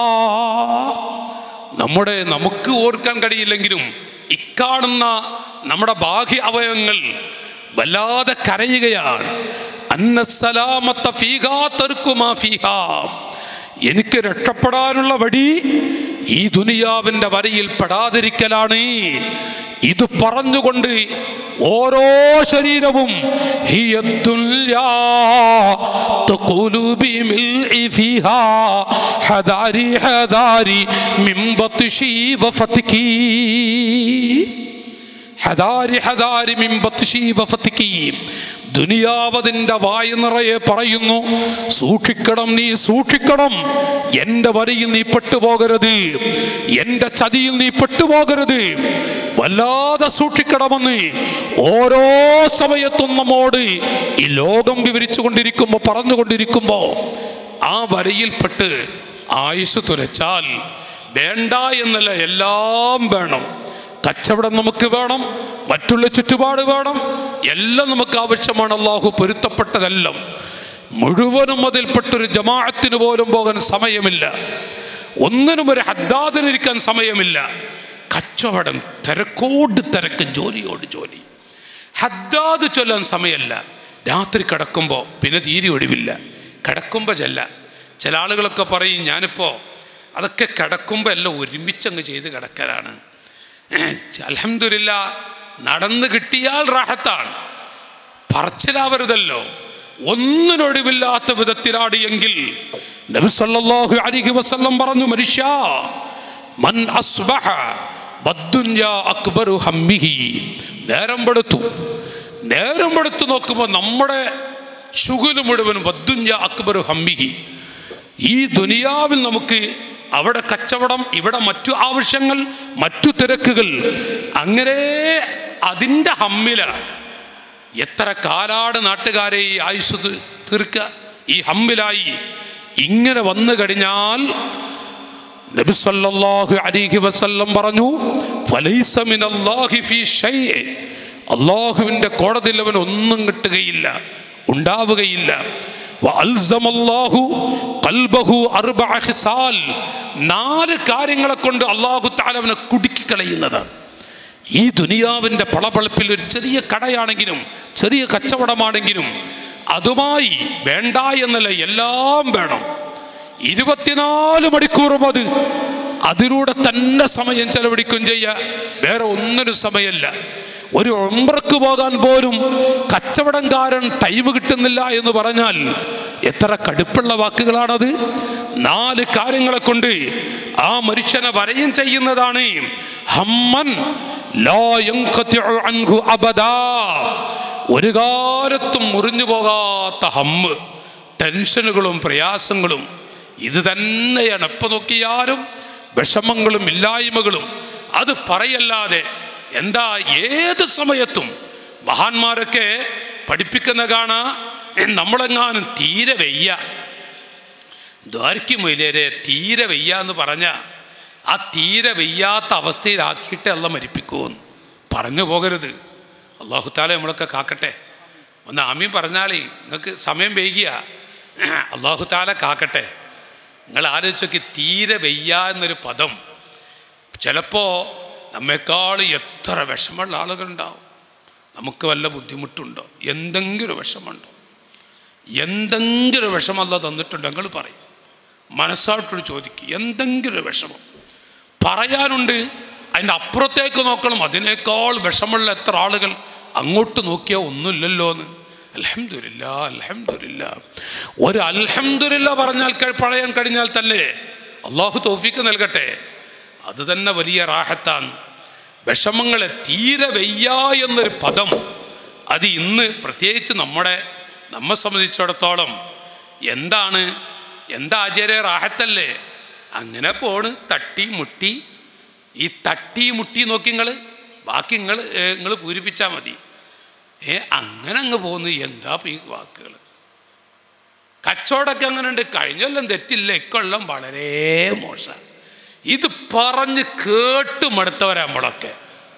നമ്മുടെ നമുക്ക് ഓർക്കാൻ കഴിയില്ലെങ്കിലും ഇക്കാണുന്ന നമ്മുടെ ബാഹ്യ അവയവങ്ങൾ വല്ലാതെ കരയുകയാണ് അന്നസലാമത്ത ഫീഹാ തർക്കുമാ ഫീഹാ എനിക്ക് രക്ഷപ്പെടാനുള്ള വഴി ഈ ദുനിയാവിൻ്റെ വരയിൽ പെടാതിരിക്കലാണ് ഇത് പറഞ്ഞുകൊണ്ട് ഓരോ ശരീരവും هي الدنيا تقول بملء فيها حذاري حذاري من بطشي وفتكي ഹദാരി ഹദാരി മിൻ ബത്ശി വഫത്കി ദുനിയാവതിൻ്റെ വായ നിറയെ പറയുന്നു സൂക്ഷിക്കണം നീ സൂക്ഷിക്കണം എൻ്റെ വരിയിൽ നീ പെട്ടുപോകരുത് എൻ്റെ ചതിയിൽ നീ പെട്ടുപോകരുത് വല്ലാതെ സൂക്ഷിക്കണമെന്ന് ഓരോ സമയത്തും നമ്മോട് ഈ ലോകം വിവരിച്ചു കൊണ്ടിരിക്കുമ്പോൾ പറഞ്ഞുകൊണ്ടിരിക്കുമ്പോൾ ആ വരയിൽപ്പെട്ട് ആയുസ് തുലച്ചാൽ വേണ്ട എന്നല്ല എല്ലാം വേണം കച്ചവടം നമുക്ക് വേണം മറ്റുള്ള ചുറ്റുപാട് വേണം എല്ലാം നമുക്ക് ആവശ്യമാണ് അള്ളാഹു പൊരുത്തപ്പെട്ടതെല്ലാം മുഴുവനും അതിൽപ്പെട്ടൊരു ജമാഅത്തിന് പോലും പോകാൻ സമയമില്ല ഒന്നിനും ഒരു ഹദ്ദാദിനിരിക്കാൻ സമയമില്ല കച്ചവടം തിരക്കോട് തിരക്ക് ജോലിയോട് ജോലി ഹദ്ദാദ് ചൊല്ലാൻ സമയമല്ല രാത്രി കിടക്കുമ്പോൾ പിന്നെ തീരെ ഒഴിവില്ല കിടക്കുമ്പോൾ ചെല്ല ചില ആളുകളൊക്കെ പറയും ഞാനിപ്പോൾ അതൊക്കെ കിടക്കുമ്പോൾ എല്ലാം ഒരുമിച്ചങ്ങ് ചെയ്ത് കിടക്കലാണ് അലഹമില്ല നടന്ന് കിട്ടിയാൽ റാഹത്താണ് പറച്ചിലാവരുതല്ലോ ഒന്നിനൊഴിവില്ലാത്ത വിധത്തിലാണ് എങ്കിൽ നബി സല്ലല്ലാഹു അലൈഹി വസല്ലം പറഞ്ഞു മനുഷ്യ മൻ അസ്ബഹ ബദ്ദുന്യ അക്ബറു ഹമ്മിഹി നേരം പെടുത്തു നേരം പെടുത്തു നോക്കുമ്പോൾ നമ്മുടെ ശുഗുല് മുഴുവൻ ബദ്ദുന്യ അക്ബറു ഹമ്മിഹി ഈ ദുനിയാവിൽ നമുക്ക് അവിടെ കച്ചവടം ഇവിടെ മറ്റു ആവശ്യങ്ങൾ മറ്റു തിരക്കുകൾ അങ്ങനെ അതിൻ്റെ ഹമ്മിലാണ് എത്ര കാലാട് നാട്ടുകാരെ ഈ ആയുസ് തി- തീർക്കുക ഈ ഹമ്മിലായി ഇങ്ങനെ വന്നു കഴിഞ്ഞാൽ നബി സല്ലല്ലാഹു അലൈഹി വസല്ലം പറഞ്ഞു ഫലൈസ മിനല്ലാഹി ഫീ ഷൈഇ അള്ളാഹുവിൻ്റെ കോടതിയിൽ അവൻ ഒന്നും കിട്ടുകയില്ല ഉണ്ടാവുകയില്ല വഅൽസമല്ലാഹു ഖൽബഹു അർബഅ ഖിസാൽ നാല് കാര്യങ്ങളെ കൊണ്ട് അള്ളാഹു തആല അവനെ കുടുക്കി കളയുന്നതാണ് ഈ ദുനിയാവിൻ്റെ പളപളപ്പിൽ ഒരു ചെറിയ കടയാണെങ്കിലും ചെറിയ കച്ചവടമാണെങ്കിലും അതുമായി വേണ്ട എന്നല്ല എല്ലാം വേണം ഇരുപത്തിനാല് മണിക്കൂറും അത് അതിലൂടെ തന്നെ സമയം ചെലവഴിക്കുകയും ചെയ്യുക വേറെ ഒന്നിനും സമയമല്ല ഒരു ഒമ്പ്രക്ക് പോകാൻ പോലും കച്ചവടംകാരൻ ടൈം കിട്ടുന്നില്ല എന്ന് പറഞ്ഞാൽ എത്ര കടുപ്പുള്ള വാക്കുകളാണത് നാല് കാര്യങ്ങളെ കൊണ്ട് ആ മനുഷ്യനെ വരയും ചെയ്യുന്നതാണ് ഹമ്മൻ ലാ യൻഖതിഉ അൻഹു അബദാ ഒരു കാലത്തും മുറിഞ്ഞു പോകാത്ത ഹമ്മ് ടെൻഷനുകളും പ്രയാസങ്ങളും ഇത് തന്നെയാണ് എപ്പോൾ നോക്കിയാലും വിഷമങ്ങളും ഇല്ലായ്മകളും അത് പറയല്ലാതെ എന്താ ഏത് സമയത്തും മഹാന്മാരൊക്കെ പഠിപ്പിക്കുന്ന കാണാ നമ്മളെങ്ങാനും തീരെ വയ്യ ദ്വാരയ്ക്കുമൊയിലേരെ തീരെ വയ്യ എന്ന് പറഞ്ഞ ആ തീരെ വയ്യാത്ത അവസ്ഥയിലാക്കിയിട്ട് അല്ല മരിപ്പിക്കുമെന്ന് പറഞ്ഞു പോകരുത് അള്ളാഹുത്താലെ നമ്മളൊക്കെ കാക്കട്ടെ ഒന്ന് ആമീൻ പറഞ്ഞാളേ നിങ്ങൾക്ക് സമയം വൈകിയ അള്ളാഹുത്താല കാക്കട്ടെ നിങ്ങൾ ആലോചിച്ച് നോക്കി തീരെ വയ്യ എന്നൊരു പദം ചിലപ്പോൾ നമ്മെക്കാൾ എത്ര വിഷമമുള്ള ആളുകളുണ്ടാവും നമുക്ക് വല്ല ബുദ്ധിമുട്ടുണ്ടോ എന്തെങ്കിലും വിഷമമുണ്ടോ എന്തെങ്കിലും വിഷമല്ല തന്നിട്ടുണ്ടോ നിങ്ങൾ പറയും മനസ്സായിട്ടൊരു ചോദിക്കുക എന്തെങ്കിലും ഒരു വിഷമം പറയാനുണ്ട് അതിൻ്റെ അപ്പുറത്തേക്ക് നോക്കണം അതിനേക്കാൾ വിഷമുള്ള എത്ര ആളുകൾ അങ്ങോട്ട് നോക്കിയാൽ ഒന്നുമില്ലല്ലോ എന്ന് അലഹമില്ല അലഹമില്ല ഒരു അൽഹംദുലില്ല പറഞ്ഞാൽ കഴി- പറയാൻ കഴിഞ്ഞാൽ തന്നെ അള്ളാഹു തോഫിക്ക് നൽകട്ടെ അത് തന്നെ വലിയ റാഹത്താണ് വിഷമങ്ങളെ തീരെ വയ്യ എന്നൊരു പദം അത് ഇന്ന് പ്രത്യേകിച്ച് നമ്മുടെ നമ്മെ സംബന്ധിച്ചിടത്തോളം എന്താണ് എന്താ ആചാര്യ റാഹത്തല്ലേ അങ്ങനെ പോണ് തട്ടി മുട്ടി ഈ തട്ടി മുട്ടി നോക്കി നിങ്ങൾ ബാക്കി നിങ്ങൾ നിങ്ങൾ പൂരിപ്പിച്ചാൽ മതി ഏ അങ്ങനെ അങ്ങ് പോകുന്നു എന്താ ഇപ്പൊ ഈ വാക്കുകൾ കച്ചവടമൊക്കെ അങ്ങനെ ഉണ്ട് കഴിഞ്ഞൊല്ലം തെറ്റില്ല ഇക്കൊല്ലം വളരെ മോശം ഇത് പറഞ്ഞ് കേട്ട് മടുത്തവരാ നമ്മളൊക്കെ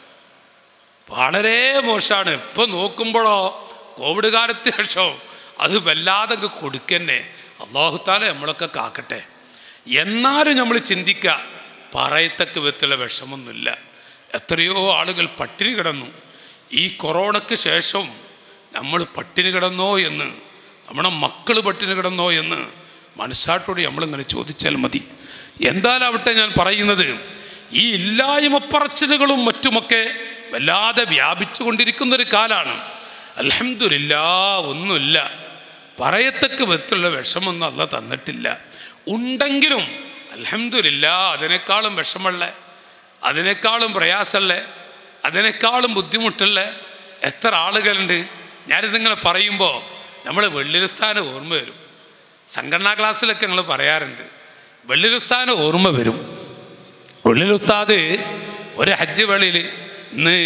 വളരെ മോശമാണ് ഇപ്പം നോക്കുമ്പോഴോ കോവിഡ് കാലത്ത് ശേഷം അത് വല്ലാതെ അങ്ങ് കൊടുക്കന്നെ അള്ളാഹുത്താലെ നമ്മളൊക്കെ കാക്കട്ടെ എന്നാലും നമ്മൾ ചിന്തിക്കുക പറയത്തക്ക വിധത്തിലുള്ള വിഷമൊന്നുമില്ല എത്രയോ ആളുകൾ പട്ടിണി കിടന്നു ഈ കൊറോണയ്ക്ക് ശേഷം നമ്മൾ പട്ടിണി കിടന്നോ എന്ന് നമ്മുടെ മക്കൾ പട്ടിണി കിടന്നോ എന്ന് മനസ്സാട്ടോട് നമ്മളിങ്ങനെ ചോദിച്ചാൽ മതി എന്തായാലാവട്ടെ ഞാൻ പറയുന്നത് ഈ ഇല്ലായ്മ പറച്ചിലുകളും മറ്റുമൊക്കെ വല്ലാതെ വ്യാപിച്ചു കൊണ്ടിരിക്കുന്നൊരു കാലാണ് അലഹമില്ല ഒന്നുമില്ല പറയത്തക്ക വിധത്തിലുള്ള വിഷമൊന്നും അല്ല തന്നിട്ടില്ല ഉണ്ടെങ്കിലും അലഹമില്ല അതിനേക്കാളും വിഷമമുള്ള അതിനേക്കാളും പ്രയാസമല്ലേ അതിനേക്കാളും ബുദ്ധിമുട്ടുള്ള എത്ര ആളുകളുണ്ട് ഞാനിതിങ്ങനെ പറയുമ്പോൾ നമ്മൾ വെള്ളിരസ്ഥാനം ഓർമ്മ വരും സംഘടനാ ക്ലാസ്സിലൊക്കെ ഞങ്ങൾ പറയാറുണ്ട് വെള്ളിലുസ്ഥാനം ഓർമ്മ വരും വെള്ളിലുസ്താദ് ഒരു ഹജ്ജ് വേളയിൽ ഇന്ന്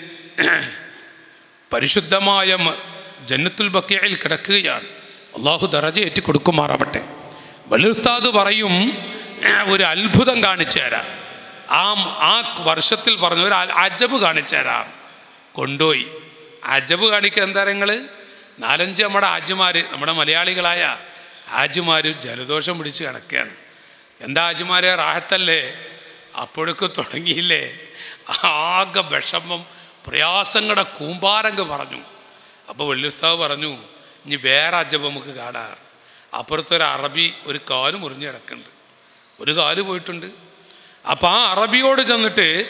പരിശുദ്ധമായ മ- ജന്നത്തുൽ ബക്കയിൽ കിടക്കുകയാണ് അള്ളാഹു ദറജ ഏറ്റി കൊടുക്കുമാറാവട്ടെ വെള്ളിലുസ്താദ് പറയും "ഏഹ്, ഒരു അത്ഭുതം കാണിച്ചു തരാം ആ ആ വർഷത്തിൽ പറഞ്ഞ ഒരു അ- അജബ് കാണിച്ചു തരാം കൊണ്ടുപോയി അജബ് കാണിക്കുക എന്താ നിങ്ങൾ നാലഞ്ച് നമ്മുടെ ആജുമാർ നമ്മുടെ മലയാളികളായ ആജുമാർ ജലദോഷം പിടിച്ച് കിടക്കുകയാണ് എന്താ ആജുമാരെ റാഹത്തല്ലേ അപ്പോഴൊക്കെ തുടങ്ങിയില്ലേ ആകെ വിഷമം പ്രയാസങ്ങളുടെ കൂമ്പാരങ്ങ് പറഞ്ഞു അപ്പോൾ വെള്ളിസ്താവ് പറഞ്ഞു ഇനി വേറെ അജബ് നമുക്ക് കാണാറ് അപ്പുറത്തൊരു അറബി ഒരു കാല് മുറിഞ്ഞ് കിടക്കുന്നുണ്ട് ഒരു കാല് പോയിട്ടുണ്ട് അപ്പം ആ അറബിയോട് ചെന്നിട്ട്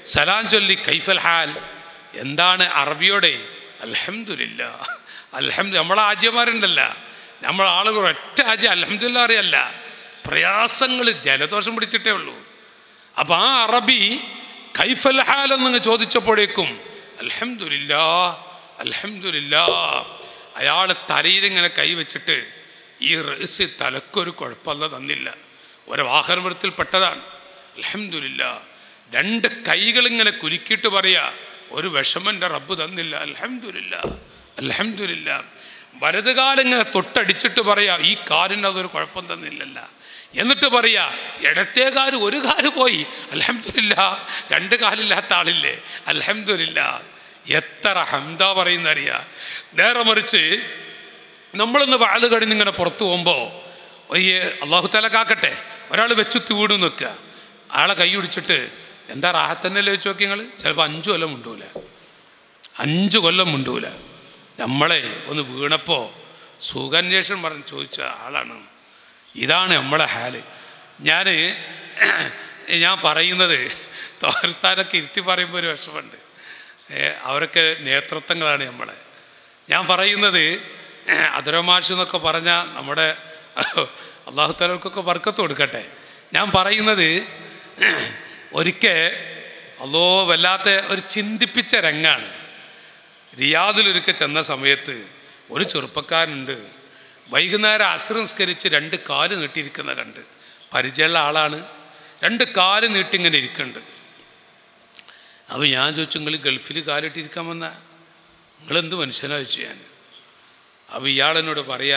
സലാം ചൊല്ലി കൈഫൽ ഹാൽ എന്താണ് അറബിയോടെ അൽഹംദുലില്ല അൽഹംദു നമ്മളെ ആജ്യമാരുണ്ടല്ല നമ്മളെ ആളുകൾ ഒറ്റ ആജ്യം അൽഹംദുലില്ല അറിയല്ല പ്രയാസങ്ങൾ ജലദോഷം പിടിച്ചിട്ടേ ഉള്ളൂ അപ്പം ആ അറബി കൈഫൽ ഹാൽ എന്നങ്ങ് ചോദിച്ചപ്പോഴേക്കും അൽഹംദുലില്ലാ അൽഹംദുലില്ലാ അയാൾ തലയിലിങ്ങനെ കൈവച്ചിട്ട് ഈ റഹസ്യ തലക്കൊരു കുഴപ്പമല്ല തന്നില്ല ഒരു വാഹനത്തിൽ പെട്ടതാണ് അൽഹംദുലില്ല രണ്ട് കൈകളിങ്ങനെ കുലുക്കിയിട്ട് പറയാ ഒരു വിഷമൻ്റെ റബ്ബ് തന്നില്ല അൽഹംദുലില്ല അൽഹംദുലില്ല വലതുകാലിങ്ങനെ തൊട്ടടിച്ചിട്ട് പറയാ ഈ കാലിന് അതൊരു കുഴപ്പം തന്നില്ലല്ല എന്നിട്ട് പറയാ ഇടത്തേ കാല് ഒരു കാല് പോയി അൽഹംദുലില്ല രണ്ട് കാലില്ലാത്ത ആളില്ലേ അൽഹംദുലില്ല എത്ര ഹംദ പറയുന്ന അറിയാ നേരെ മറിച്ച് നമ്മളൊന്ന് വാള് കഴിഞ്ഞ് ഇങ്ങനെ പുറത്തു പോകുമ്പോൾ ഈ അള്ളാഹു തല കാക്കട്ടെ ഒരാൾ വെച്ചുത്തി വീട് നിൽക്കുക ആളെ കൈ പിടിച്ചിട്ട് എന്താ റാഹത്തന്നല്ലേ വെച്ച് നോക്കി നിങ്ങൾ ചിലപ്പോൾ അഞ്ചു കൊല്ലം മുണ്ടൂല അഞ്ച് കൊല്ലം മുണ്ടൂല നമ്മളെ ഒന്ന് വീണപ്പോൾ സുഖാന്വേഷണം പറഞ്ഞ് ചോദിച്ച ആളാണ് ഇതാണ് നമ്മളെ ഹാല് ഞാൻ ഞാൻ പറയുന്നത് തോരസ്ഥാനൊക്കെ ഇരുത്തി പറയുമ്പോൾ ഒരു വിഷമമുണ്ട് ഏ, അവരൊക്കെ നേതൃത്വങ്ങളാണ് നമ്മളെ ഞാൻ പറയുന്നത് അതുരമാഷ് എന്നൊക്കെ പറഞ്ഞാൽ നമ്മുടെ അള്ളാഹു തലർക്കൊക്കെ വർക്കത്ത് കൊടുക്കട്ടെ ഞാൻ പറയുന്നത് ഒരിക്കൽ അല്ലോ വല്ലാത്ത ഒരു ചിന്തിപ്പിച്ച രംഗാണ് റിയാദിലൊരിക്കൽ ചെന്ന സമയത്ത് ഒരു ചെറുപ്പക്കാരനുണ്ട് വൈകുന്നേരം അസ്രംസ്കരിച്ച് രണ്ട് കാല് നീട്ടിയിരിക്കുന്ന കണ്ട് പരിചയമുള്ള ആളാണ് രണ്ട് കാല് നീട്ടിങ്ങനെ ഇരിക്കുന്നുണ്ട് അപ്പോൾ ഞാൻ ചോദിച്ചു നിങ്ങൾ ഗൾഫിൽ കാലിട്ടിരിക്കാൻ വന്ന നിങ്ങളെന്ത് മനുഷ്യനാ ചോദിച്ചു ഞാൻ അപ്പോൾ ഇയാളെന്നോട് പറയാ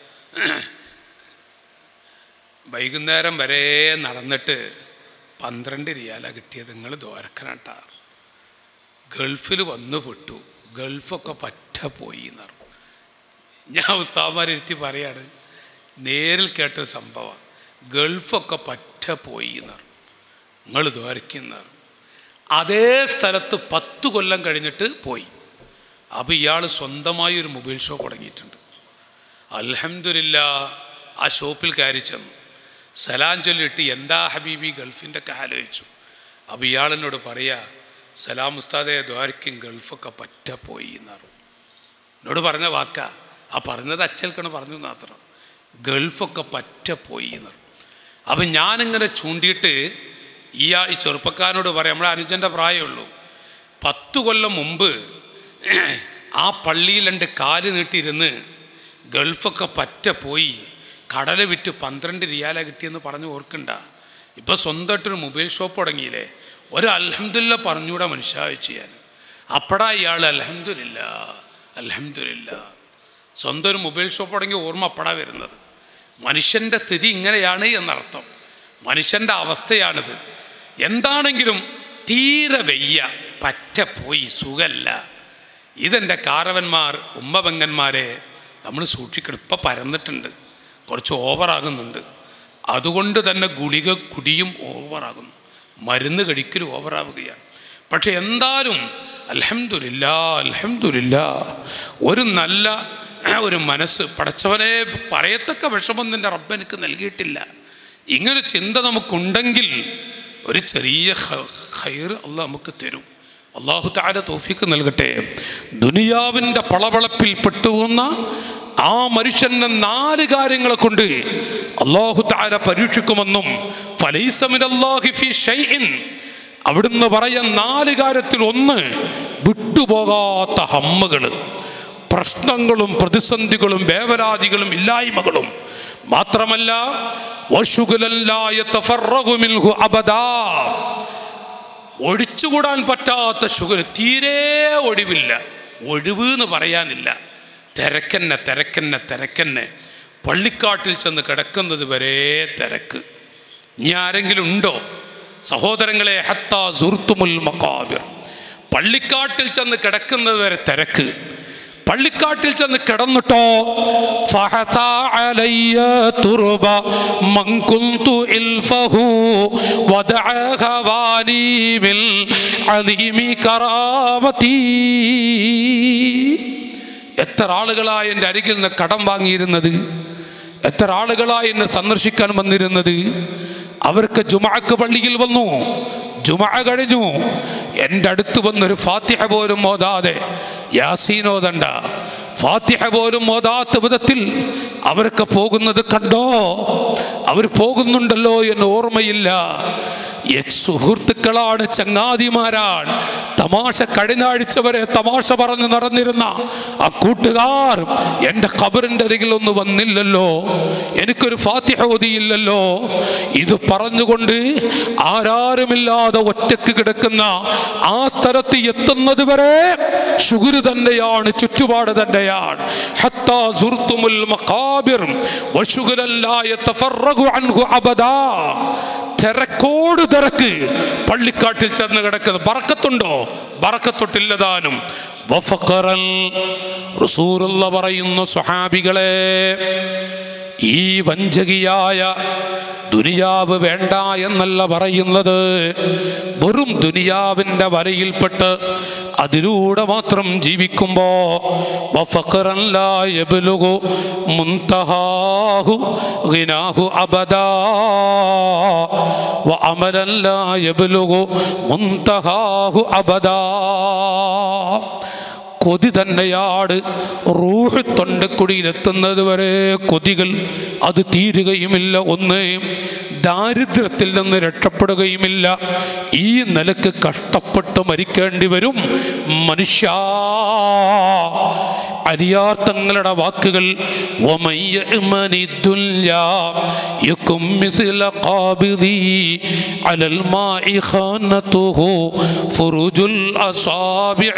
വൈകുന്നേരം വരെ നടന്നിട്ട് പന്ത്രണ്ട് റിയാല കിട്ടിയത് നിങ്ങൾ ദ്വാരക്കനാട്ടാ ഗൾഫിൽ വന്നു പെട്ടു ഗൾഫൊക്കെ പറ്റ പോയി എന്ന് പറഞ്ഞു ഞാൻ ഉസ്താമാരിരുത്തി പറയാണ് നേരിൽ കേട്ട സംഭവം ഗൾഫൊക്കെ പറ്റ പോയി എന്ന് പറഞ്ഞു നിങ്ങൾ ദ്വാരക്കുന്ന അതേ സ്ഥലത്ത് പത്ത് കൊല്ലം കഴിഞ്ഞിട്ട് പോയി അപ്പോൾ ഇയാൾ സ്വന്തമായി ഒരു മൊബൈൽ ഷോപ്പ് തുടങ്ങിയിട്ടുണ്ട് അൽഹംദുലില്ല ആ ഷോപ്പിൽ കയറി ചെന്നു സലാം ചൊല്ലിട്ട് എന്താ ഹബീബി ഗൾഫിൻ്റെ ഒക്കെ ആലോചിച്ചു അപ്പോൾ ഇയാളെന്നോട് പറയാ സലാം ഉസ്താദെ ദ്വാരക്കും ഗൾഫൊക്കെ പറ്റ പോയി എന്നാണ് എന്നോട് പറഞ്ഞ വാക്കാ ആ പറഞ്ഞത് അച്ചൽക്കാണ് പറഞ്ഞു മാത്രം ഗൾഫൊക്കെ പറ്റ പോയി എന്ന് അപ്പം ഞാനിങ്ങനെ ചൂണ്ടിയിട്ട് ഈ ആ ഈ ചെറുപ്പക്കാരനോട് പറയാം നമ്മളെ അനുജൻ്റെ പ്രായമുള്ളൂ പത്തു കൊല്ലം മുമ്പ് ആ പള്ളിയിൽ രണ്ട് കാല് നീട്ടിയിരുന്ന് ഗൾഫൊക്കെ പറ്റ പോയി കടല വിറ്റ് പന്ത്രണ്ട് റിയാല കിട്ടിയെന്ന് പറഞ്ഞ് ഓർക്കണ്ട ഇപ്പോൾ സ്വന്തമായിട്ടൊരു മൊബൈൽ ഷോപ്പ് തുടങ്ങിയില്ലേ ഒരു അൽഹംദുല്ല പറഞ്ഞുകൂടെ മനുഷ്യ ചെയ്യാൻ അപ്പടാ ഇയാൾ അൽഹംദുലില്ല അൽഹംദുലില്ല സ്വന്തം ഒരു മൊബൈൽ ഷോപ്പ് തുടങ്ങിയ ഓർമ്മ അപ്പടാ വരുന്നത് മനുഷ്യൻ്റെ സ്ഥിതി ഇങ്ങനെയാണ് എന്നർത്ഥം മനുഷ്യൻ്റെ അവസ്ഥയാണിത് എന്താണെങ്കിലും തീരെ വെയ്യ പറ്റ പോയി സുഖല്ല ഇതെൻ്റെ കാരവന്മാർ ഉമ്മപെങ്ങന്മാരെ നമ്മൾ സൂക്ഷിക്കണം ഇപ്പം പരന്നിട്ടുണ്ട് കുറച്ച് ഓവറാകുന്നുണ്ട് അതുകൊണ്ട് തന്നെ ഗുളിക കുടിയും ഓവറാകുന്നു മരുന്ന് കഴിക്കലും ഓവറാവുകയാണ് പക്ഷെ എന്തായാലും അൽഹംദുലില്ല അൽഹംദുലില്ല ഒരു നല്ല ഒരു മനസ്സ് പടച്ചവനെ പറയത്തക്ക വിഷമം നിൻ്റെ റബ്ബ് എനിക്ക് നൽകിയിട്ടില്ല ഇങ്ങനെ ചിന്ത നമുക്കുണ്ടെങ്കിൽ ഒരു ചെറിയ ഹൈർ അല്ല നമുക്ക് തരും അള്ളാഹു താര തോഫിക്ക് നൽകട്ടെ ദുനിയാവിൻ്റെ പളവളപ്പിൽ പെട്ടുപോകുന്ന ആ മനുഷ്യൻ്റെ നാല് കാര്യങ്ങളെ കൊണ്ട് അള്ളാഹു താര പരീക്ഷിക്കുമെന്നും ഫലൈസമിനല്ലാഹി ഫി ഷൈഇൻ അവിടുന്ന് പറയാൻ നാല് കാര്യത്തിൽ ഒന്ന് വിട്ടുപോകാത്ത ഹമ്മകൾ പ്രശ്നങ്ങളും പ്രതിസന്ധികളും വേവലാതികളും ഇല്ലായ്മകളും മാത്രമല്ല വശുകുലല്ലായ തഫറഹു മിൻഹു അബദാ ഒഴിച്ചുകൂടാൻ പറ്റാത്ത ഷുഗർ തീരെ ഒഴിവില്ല ഒഴിവ് എന്ന് പറയാനില്ല തിരക്കന്നെ തിരക്കന്നെ തിരക്കന്നെ പള്ളിക്കാട്ടിൽ ചെന്ന് കിടക്കുന്നത് വരെ തിരക്ക് ഇനി ആരെങ്കിലും ഉണ്ടോ സഹോദരങ്ങളെ ഹത്താ സുർത്തുമുൽ മക്കാബിർ പള്ളിക്കാട്ടിൽ ചെന്ന് കിടക്കുന്നത് വരെ തിരക്ക് പള്ളിക്കാട്ടിൽ ചെന്ന് കിടന്നിട്ടോ ഫഹതാ അലയ്യ തുർബ മൻ കുന്തു ഇൽഫഹു വദഅ ഹവാനി ബിൽ അദീമി കറാമതി എത്ര ആളുകളായി എൻ്റെ അരികിൽ നിന്ന് കടം വാങ്ങിയിരുന്നത് എത്ര ആളുകളായി എന്നെ സന്ദർശിക്കാൻ വന്നിരുന്നത് അവർക്ക് ജുമാക്ക് പള്ളിയിൽ വന്നു ജുമ കഴിഞ്ഞു എൻ്റെ അടുത്ത് വന്നൊരു ഫാത്തിഹ പോലും ഓതാതെ യാസീനോദണ്ട ഫാത്തിഹ പോലും ഓതാത്ത വിധത്തിൽ അവരൊക്കെ പോകുന്നത് കണ്ടോ അവർ പോകുന്നുണ്ടല്ലോ എന്ന് ഓർമ്മയില്ല എച്ച് സുഹൃത്തുക്കളാണ് ചങ്ങാതിമാരാണ് തമാശ കഴിഞ്ഞാഴ്ച വരെ തമാശ പറഞ്ഞു നടന്നിരുന്ന ആ കൂട്ടുകാർ എൻ്റെ ഖബറിൻ്റെ അരികിൽ ഒന്ന് വന്നില്ലല്ലോ എനിക്കൊരു ഫാത്തിഹ ഓതിയില്ലല്ലോ ഇത് പറഞ്ഞുകൊണ്ട് ആരാരുമില്ലാതെ ഒറ്റക്ക് കിടക്കുന്ന ആ സ്ഥലത്ത് എത്തുന്നത് വരെ ശുഗുരു തന്നെയാണ് ചുറ്റുപാട് തന്നെയാണ് ഹത്താ സുർത്തുമുൽ മഖാബിർ വശുഗുലൻ ലാ യതഫറഗു അൻഹു അബദാ തിരക്കോട് തിരക്ക് പള്ളിക്കാട്ടിൽ ചെന്ന് കിടക്കുന്നത് ബറക്കത്തുണ്ടോ ബറക്കത്തൊട്ടില്ലതാനും വഫഖറൻ റസൂലുള്ള പറയുന്നു സ്വഹാബികളെ ഈ വഞ്ചകിയായ ദുനിയാവ് വേണ്ട എന്നല്ല പറയുന്നത് വെറും ദുനിയാവിൻ്റെ വരയിൽപ്പെട്ട് അതിലൂടെ മാത്രം ജീവിക്കുമ്പോ വഫഖറൻ ലാ യബ്ലുഗു മുൻതഹാഹു ഗിനാഹു അബദാ وعملا لا يبلغ منتهاه أبدا കൊതി തന്നെയാണ് റൂഹ് തൊണ്ടക്കുടിയിലെത്തുന്നത് വരെ കൊതികൾ അത് തീരുകയുമില്ല ഒന്ന് ദാരിദ്ര്യത്തിൽ നിന്ന് രക്ഷപ്പെടുകയുമില്ല ഈ നിലക്ക് കഷ്ടപ്പെട്ട് മരിക്കേണ്ടി വരും മനുഷ്യ അരിയാർ തങ്ങളുടെ വാക്കുകൾ وَمَن الدُّنْيَا يَكُمْ مثل قابضي على الماء خانته فروج الأصابع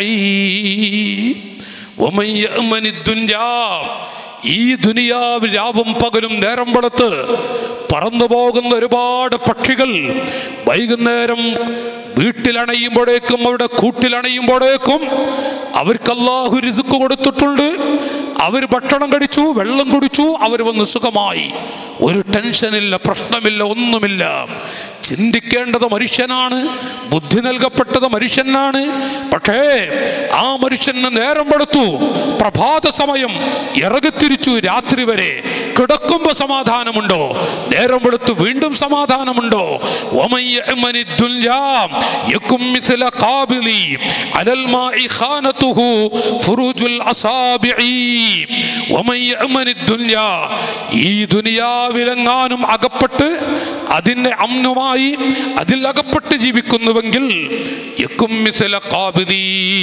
ومن يأمن الدنيا ഈ ദുനിയാവിൽ രാവും പകലും നേരം വെളുത്ത് പറന്നു പോകുന്ന ഒരുപാട് പക്ഷികൾ വൈകുന്നേരം വീട്ടിലണയുമ്പോഴേക്കും അവിടെ കൂട്ടിലണയുമ്പോഴേക്കും അവർക്ക് അള്ളാഹു രിസുക്ക് കൊടുത്തിട്ടുണ്ട് അവർ ഭക്ഷണം കഴിച്ചു വെള്ളം കുടിച്ചു അവർ വന്ന് സുഖമായി ഒരു ടെൻഷനില്ല പ്രശ്നമില്ല ഒന്നുമില്ല ചിന്തിക്കേണ്ടത് മനുഷ്യനാണ് ബുദ്ധി നൽകപ്പെട്ടത് മനുഷ്യനാണ് പക്ഷേ ആ മനുഷ്യന് നേരം പെടുത്തു പ്രഭാത സമയം ഇറകിത്തിരിച്ചു രാത്രി വരെ കിടക്കുമ്പോ സമാധാനമുണ്ടോ നേരം വെളുത്തു വീണ്ടും സമാധാനമുണ്ടോ ومن يأمن الدنيا يكن مثل قابل على الماء خانته فروج الأصابع ومن يأمن الدنيا ഈ ദുനിയാവിലെങ്ങാനും അകപ്പെട്ട് അതിൻ്റെ അമ്നുമായി അതിൽ അകപ്പെട്ട് ജീവിക്കുന്നുവെങ്കിൽ യക്കും മിസല കാബിദീ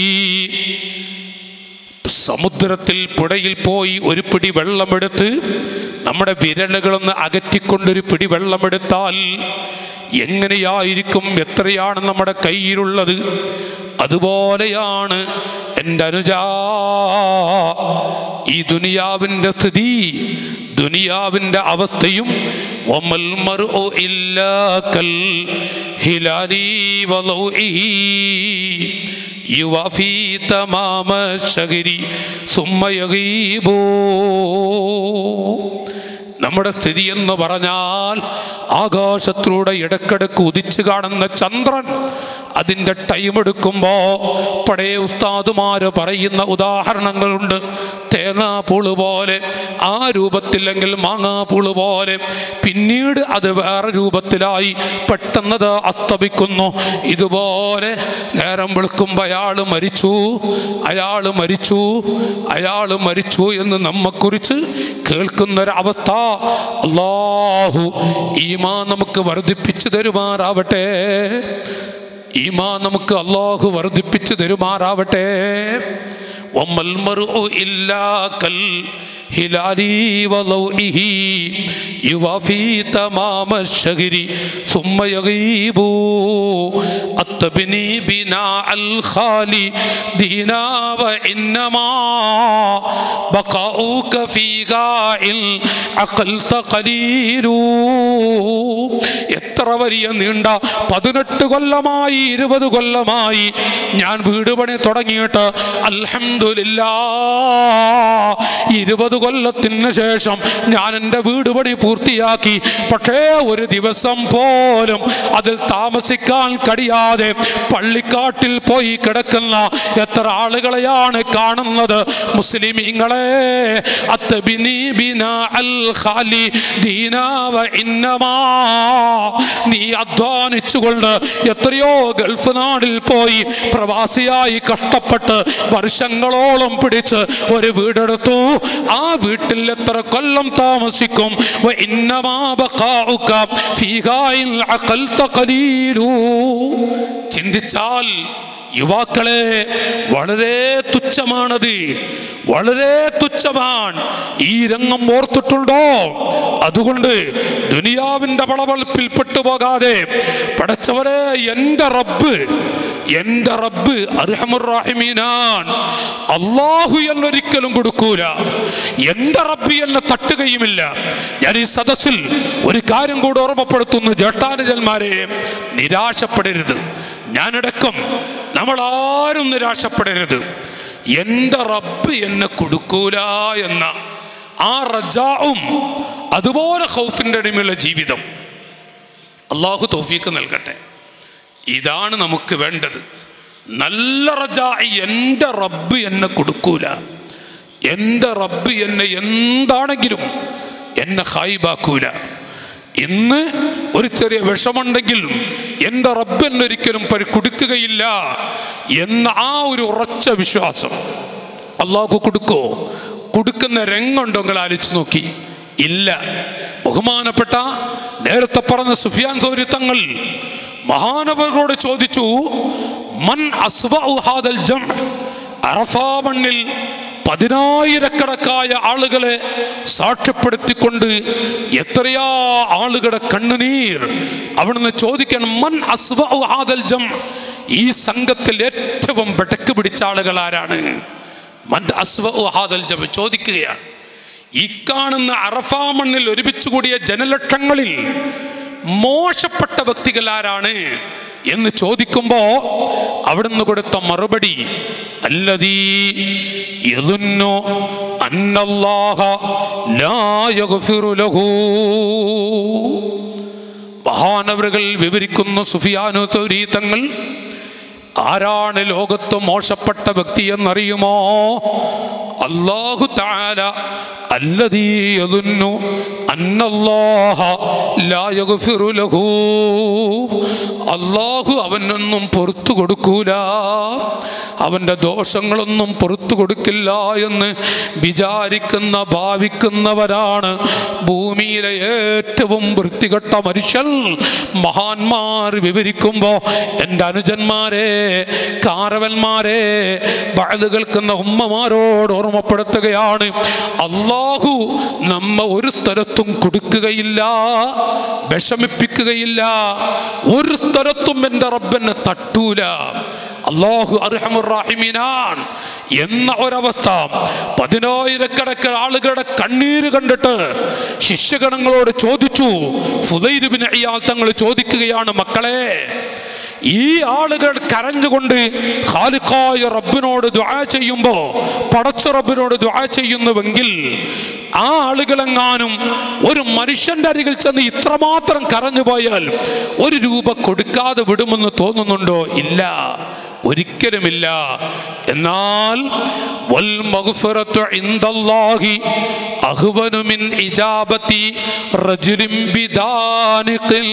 സമുദ്രത്തിൽ പുഴയിൽ പോയി ഒരു പിടി വെള്ളമെടുത്ത് നമ്മുടെ വിരലുകളൊന്ന് അകറ്റിക്കൊണ്ടൊരു പിടി വെള്ളമെടുത്താൽ എങ്ങനെയായിരിക്കും എത്രയാണ് നമ്മുടെ കയ്യിലുള്ളത് അതുപോലെയാണ് എൻ്റെ അനുജാ ഈ ദുനിയാവിൻ്റെ സ്ഥിതി ദുനിയാവിൻ്റെ അവസ്ഥയും വമൽ മർഉ ഇല്ലാ കൽ ഹിലാലി വലൗഇഹി യുവഫി തമാമ ശഗരി സുമ്മയഗീബോ നമ്മുടെ സ്ഥിതി എന്ന് പറഞ്ഞാൽ ആകാശത്തിലൂടെ ഇടക്കിടക്ക് ഉദിച്ചു കാണുന്ന ചന്ദ്രൻ അതിൻ്റെ ടൈം എടുക്കുമ്പോൾ പഴയ ഉസ്താദുമാര് പറയുന്ന ഉദാഹരണങ്ങളുണ്ട് തേങ്ങാപ്പുള് പോലെ ആ രൂപത്തില്ലെങ്കിൽ മാങ്ങാപ്പുള് പോലെ പിന്നീട് അത് വേറെ രൂപത്തിലായി പെട്ടെന്നത് അസ്തമിക്കുന്നു ഇതുപോലെ നേരം വെളുക്കുമ്പോൾ അയാൾ മരിച്ചു അയാൾ മരിച്ചു അയാൾ മരിച്ചു എന്ന് നമ്മെക്കുറിച്ച് കേൾക്കുന്നൊരവസ്ഥ അള്ളാഹു ഈമാ നമുക്ക് വർദ്ധിപ്പിച്ചു തരുമാറാവട്ടെ ഈമാ നമുക്ക് അള്ളാഹു വർദ്ധിപ്പിച്ചു തരുമാറാവട്ടെ وما المرء إلا كالهلال وضوئه يوافي تمام الشهر ثم يغيب أتبني بناء الخالدين وإنما بقاؤك في غاء عقلت قليل എത്ര വലിയ നീണ്ട പതിനെട്ട് കൊല്ലമായി ഇരുപത് കൊല്ലമായി ഞാൻ വീട് പണി തുടങ്ങിയിട്ട് അൽഹംദുലില്ലാ ഇരുപത് കൊല്ലത്തിന് ശേഷം ഞാൻ എൻ്റെ വീട് പണി പൂർത്തിയാക്കി പക്ഷേ ഒരു ദിവസം പോലും അതിൽ താമസിക്കാൻ കഴിയാതെ പള്ളിക്കാട്ടിൽ പോയി കിടക്കുന്ന എത്ര ആളുകളെയാണ് കാണുന്നത് മുസ്ലിമീങ്ങളെ അത്തബിനി ബിനാ അൽ ഖാലി ദീനാ വ ഇന്നമാ നീ അധ്വാനിച്ചുകൊണ്ട് എത്രയോ ഗൾഫ് നാടിൽ പോയി പ്രവാസിയായി കഷ്ടപ്പെട്ട് വർഷങ്ങളോളം പിടിച്ച് ഒരു വീടെടുത്തു ആ വീട്ടിൽ എത്ര കൊല്ലം താമസിക്കും വ ഇന്നമാ ബഖാഉക ഫീഹാ ഇൻ അഖൽത ഖലീലു ചിന്തിച്ചാൽ യുവാക്കളെ വളരെ തുച്ഛമാണത് വളരെ തുച്ഛമാണ് ഈ രംഗം ഓർത്തിട്ടുണ്ടോ അതുകൊണ്ട് ദുനിയാവിന്റെ വളവളപ്പിൽ പെട്ടുപോകാതെ പടച്ചവരെ എൻ്റെ റബ്ബ് എൻ്റെ റബ്ബ് അർഹമുറാഹിമീനാൻ അള്ളാഹു എന്നൊരിക്കലും കൊടുക്കൂല എൻ്റെ റബ്ബ് എന്നെ തട്ടുകയുമില്ല ഞാൻ ഈ സദസ്സിൽ ഒരു കാര്യം കൂടെ ഓർമ്മപ്പെടുത്തുന്നു ജ്യേഷ്ഠാനുജന്മാരെ നിരാശപ്പെടരുത് ഞാനടക്കം നമ്മൾ ആരും നിരാശപ്പെടരുത് എൻ്റെ റബ്ബ് എന്നെ കൊടുക്കൂല എന്ന ആ റജാവും അതുപോലെ ഹൗഫിൻ്റെ അടിമയുള്ള ജീവിതം അള്ളാഹു തൗഫീക്ക് നൽകട്ടെ ഇതാണ് നമുക്ക് വേണ്ടത് നല്ല റജാ എൻ്റെ റബ്ബ് എന്നെ കൊടുക്കൂല എൻ്റെ റബ്ബ് എന്നെ എന്താണെങ്കിലും എന്നെ ഹായിബാക്കൂല ഇന്ന് ഒരു ചെറിയ വിഷമുണ്ടെങ്കിൽ എൻ്റെ റബ്ബ് എന്നെ ഒരിക്കലും പരി കൊടുക്കുകയില്ല എന്ന ആ ഒരു ഉറച്ച വിശ്വാസം അള്ളാഹു കൊടുക്കോ കൊടുക്കുന്ന രംഗുണ്ടോ നിങ്ങൾ ആലോചിച്ച് നോക്കി ഇല്ല ബഹുമാനപ്പെട്ട നേരത്തെ പറഞ്ഞ സുഫിയാൻ സൗരി തങ്ങൾ മഹാനവരോട് ചോദിച്ചു മൻ അസ്വഉ ഹാദൽ ജം അറഫാ മണ്ണിൽ പതിനായിരക്കണക്കായ ആളുകളെ സാക്ഷ്യപ്പെടുത്തിക്കൊണ്ട് എത്രയാ ആളുകളുടെ കണ്ണുനീർ അവിടുന്ന് ചോദിക്കണം മൻ അസ്വഉ ഹാദൽ ജം ഈ സംഘത്തിൽ ഏറ്റവും ബെടക്ക് പിടിച്ച ആളുകൾ ആരാണ് മൻ അസ്വഉ ഹാദൽ ജം ചോദിക്കുകയാണ് ഈ കാണുന്ന അറഫാ മണ്ണിൽ ഒരുമിച്ച് കൂടിയ ജനലക്ഷങ്ങളിൽ മോശപ്പെട്ട വ്യക്തികൾ ആരാണ് എന്ന് ചോദിക്കുമ്പോ അവിടുന്ന് കൊടുത്ത മറുപടി അല്ലതീ യദുന്നു അന്നല്ലാഹ ലാ യഗ്ഫിറു ലഹു മഹാനവറുകൾ വിവരിക്കുന്നു സുഫിയാനു തൗരി തങ്ങൾ ആരാണ് ലോകത്ത് മോശപ്പെട്ട വ്യക്തി എന്നറിയുമോ അള്ളാഹു താല അല്ലതീ യദുന്നു അന്നല്ലാഹ ലാ യഗ്ഫിറു ലഹു അള്ളാഹു അവനൊന്നും പുറത്തു കൊടുക്കൂല അവൻ്റെ ദോഷങ്ങളൊന്നും പുറത്തു കൊടുക്കില്ല എന്ന് വിചാരിക്കുന്ന ഭാവിക്കുന്നവരാണ് ഭൂമിയിലെ ഏറ്റവും വൃത്തികെട്ട മനുഷ്യൻ മഹാന്മാർ വിവരിക്കുമ്പോൾ എൻ്റെ അനുജന്മാരെ കാരവന്മാരെ വഴുത് കേൾക്കുന്ന ഉമ്മമാരോട് ഓർമ്മപ്പെടുത്തുകയാണ് അള്ളാഹു നമ്മ ഒരു സ്ഥലത്തും കൊടുക്കുകയില്ല വിഷമിപ്പിക്കുകയില്ല ഒരു സ്ഥലത്തും എൻ്റെ റബ്ബെന്നെ തട്ടൂല അള്ളാഹു അർഹമുറാഹിമീനാൻ എന്ന ഒരവസ്ഥ പതിനായിരക്കണക്കിന് ആളുകളുടെ കണ്ണീര് കണ്ടിട്ട് ശിഷ്യഗണങ്ങളോട് ചോദിച്ചു ഫുദൈരുബിന് അയാൾ തങ്ങൾ ചോദിക്കുകയാണ് മക്കളെ ഈ ആളുകൾ കരഞ്ഞുകൊണ്ട് ഖാലിഖായ റബ്ബിനോട് ദുആ ചെയ്യുമ്പോൾ പടച്ച റബ്ബിനോട് ദുആ ചെയ്യുന്നുവെങ്കിൽ ആ ആളുകളെങ്ങാനും ഒരു മനുഷ്യന്റെ അരികിൽ ചെന്ന് ഇത്രമാത്രം കരഞ്ഞു പോയാൽ ഒരു രൂപ കൊടുക്കാതെ വിടുമെന്ന് തോന്നുന്നുണ്ടോ ഇല്ല ഒരിക്കലുമില്ല എന്നാൽ വൽ മഗ്ഫിറത്തു ഇൻദല്ലാഹി അഹ്വനു മിൻ ഇജാബത്തി റജുലിൻ ബിദാനിഖിൽ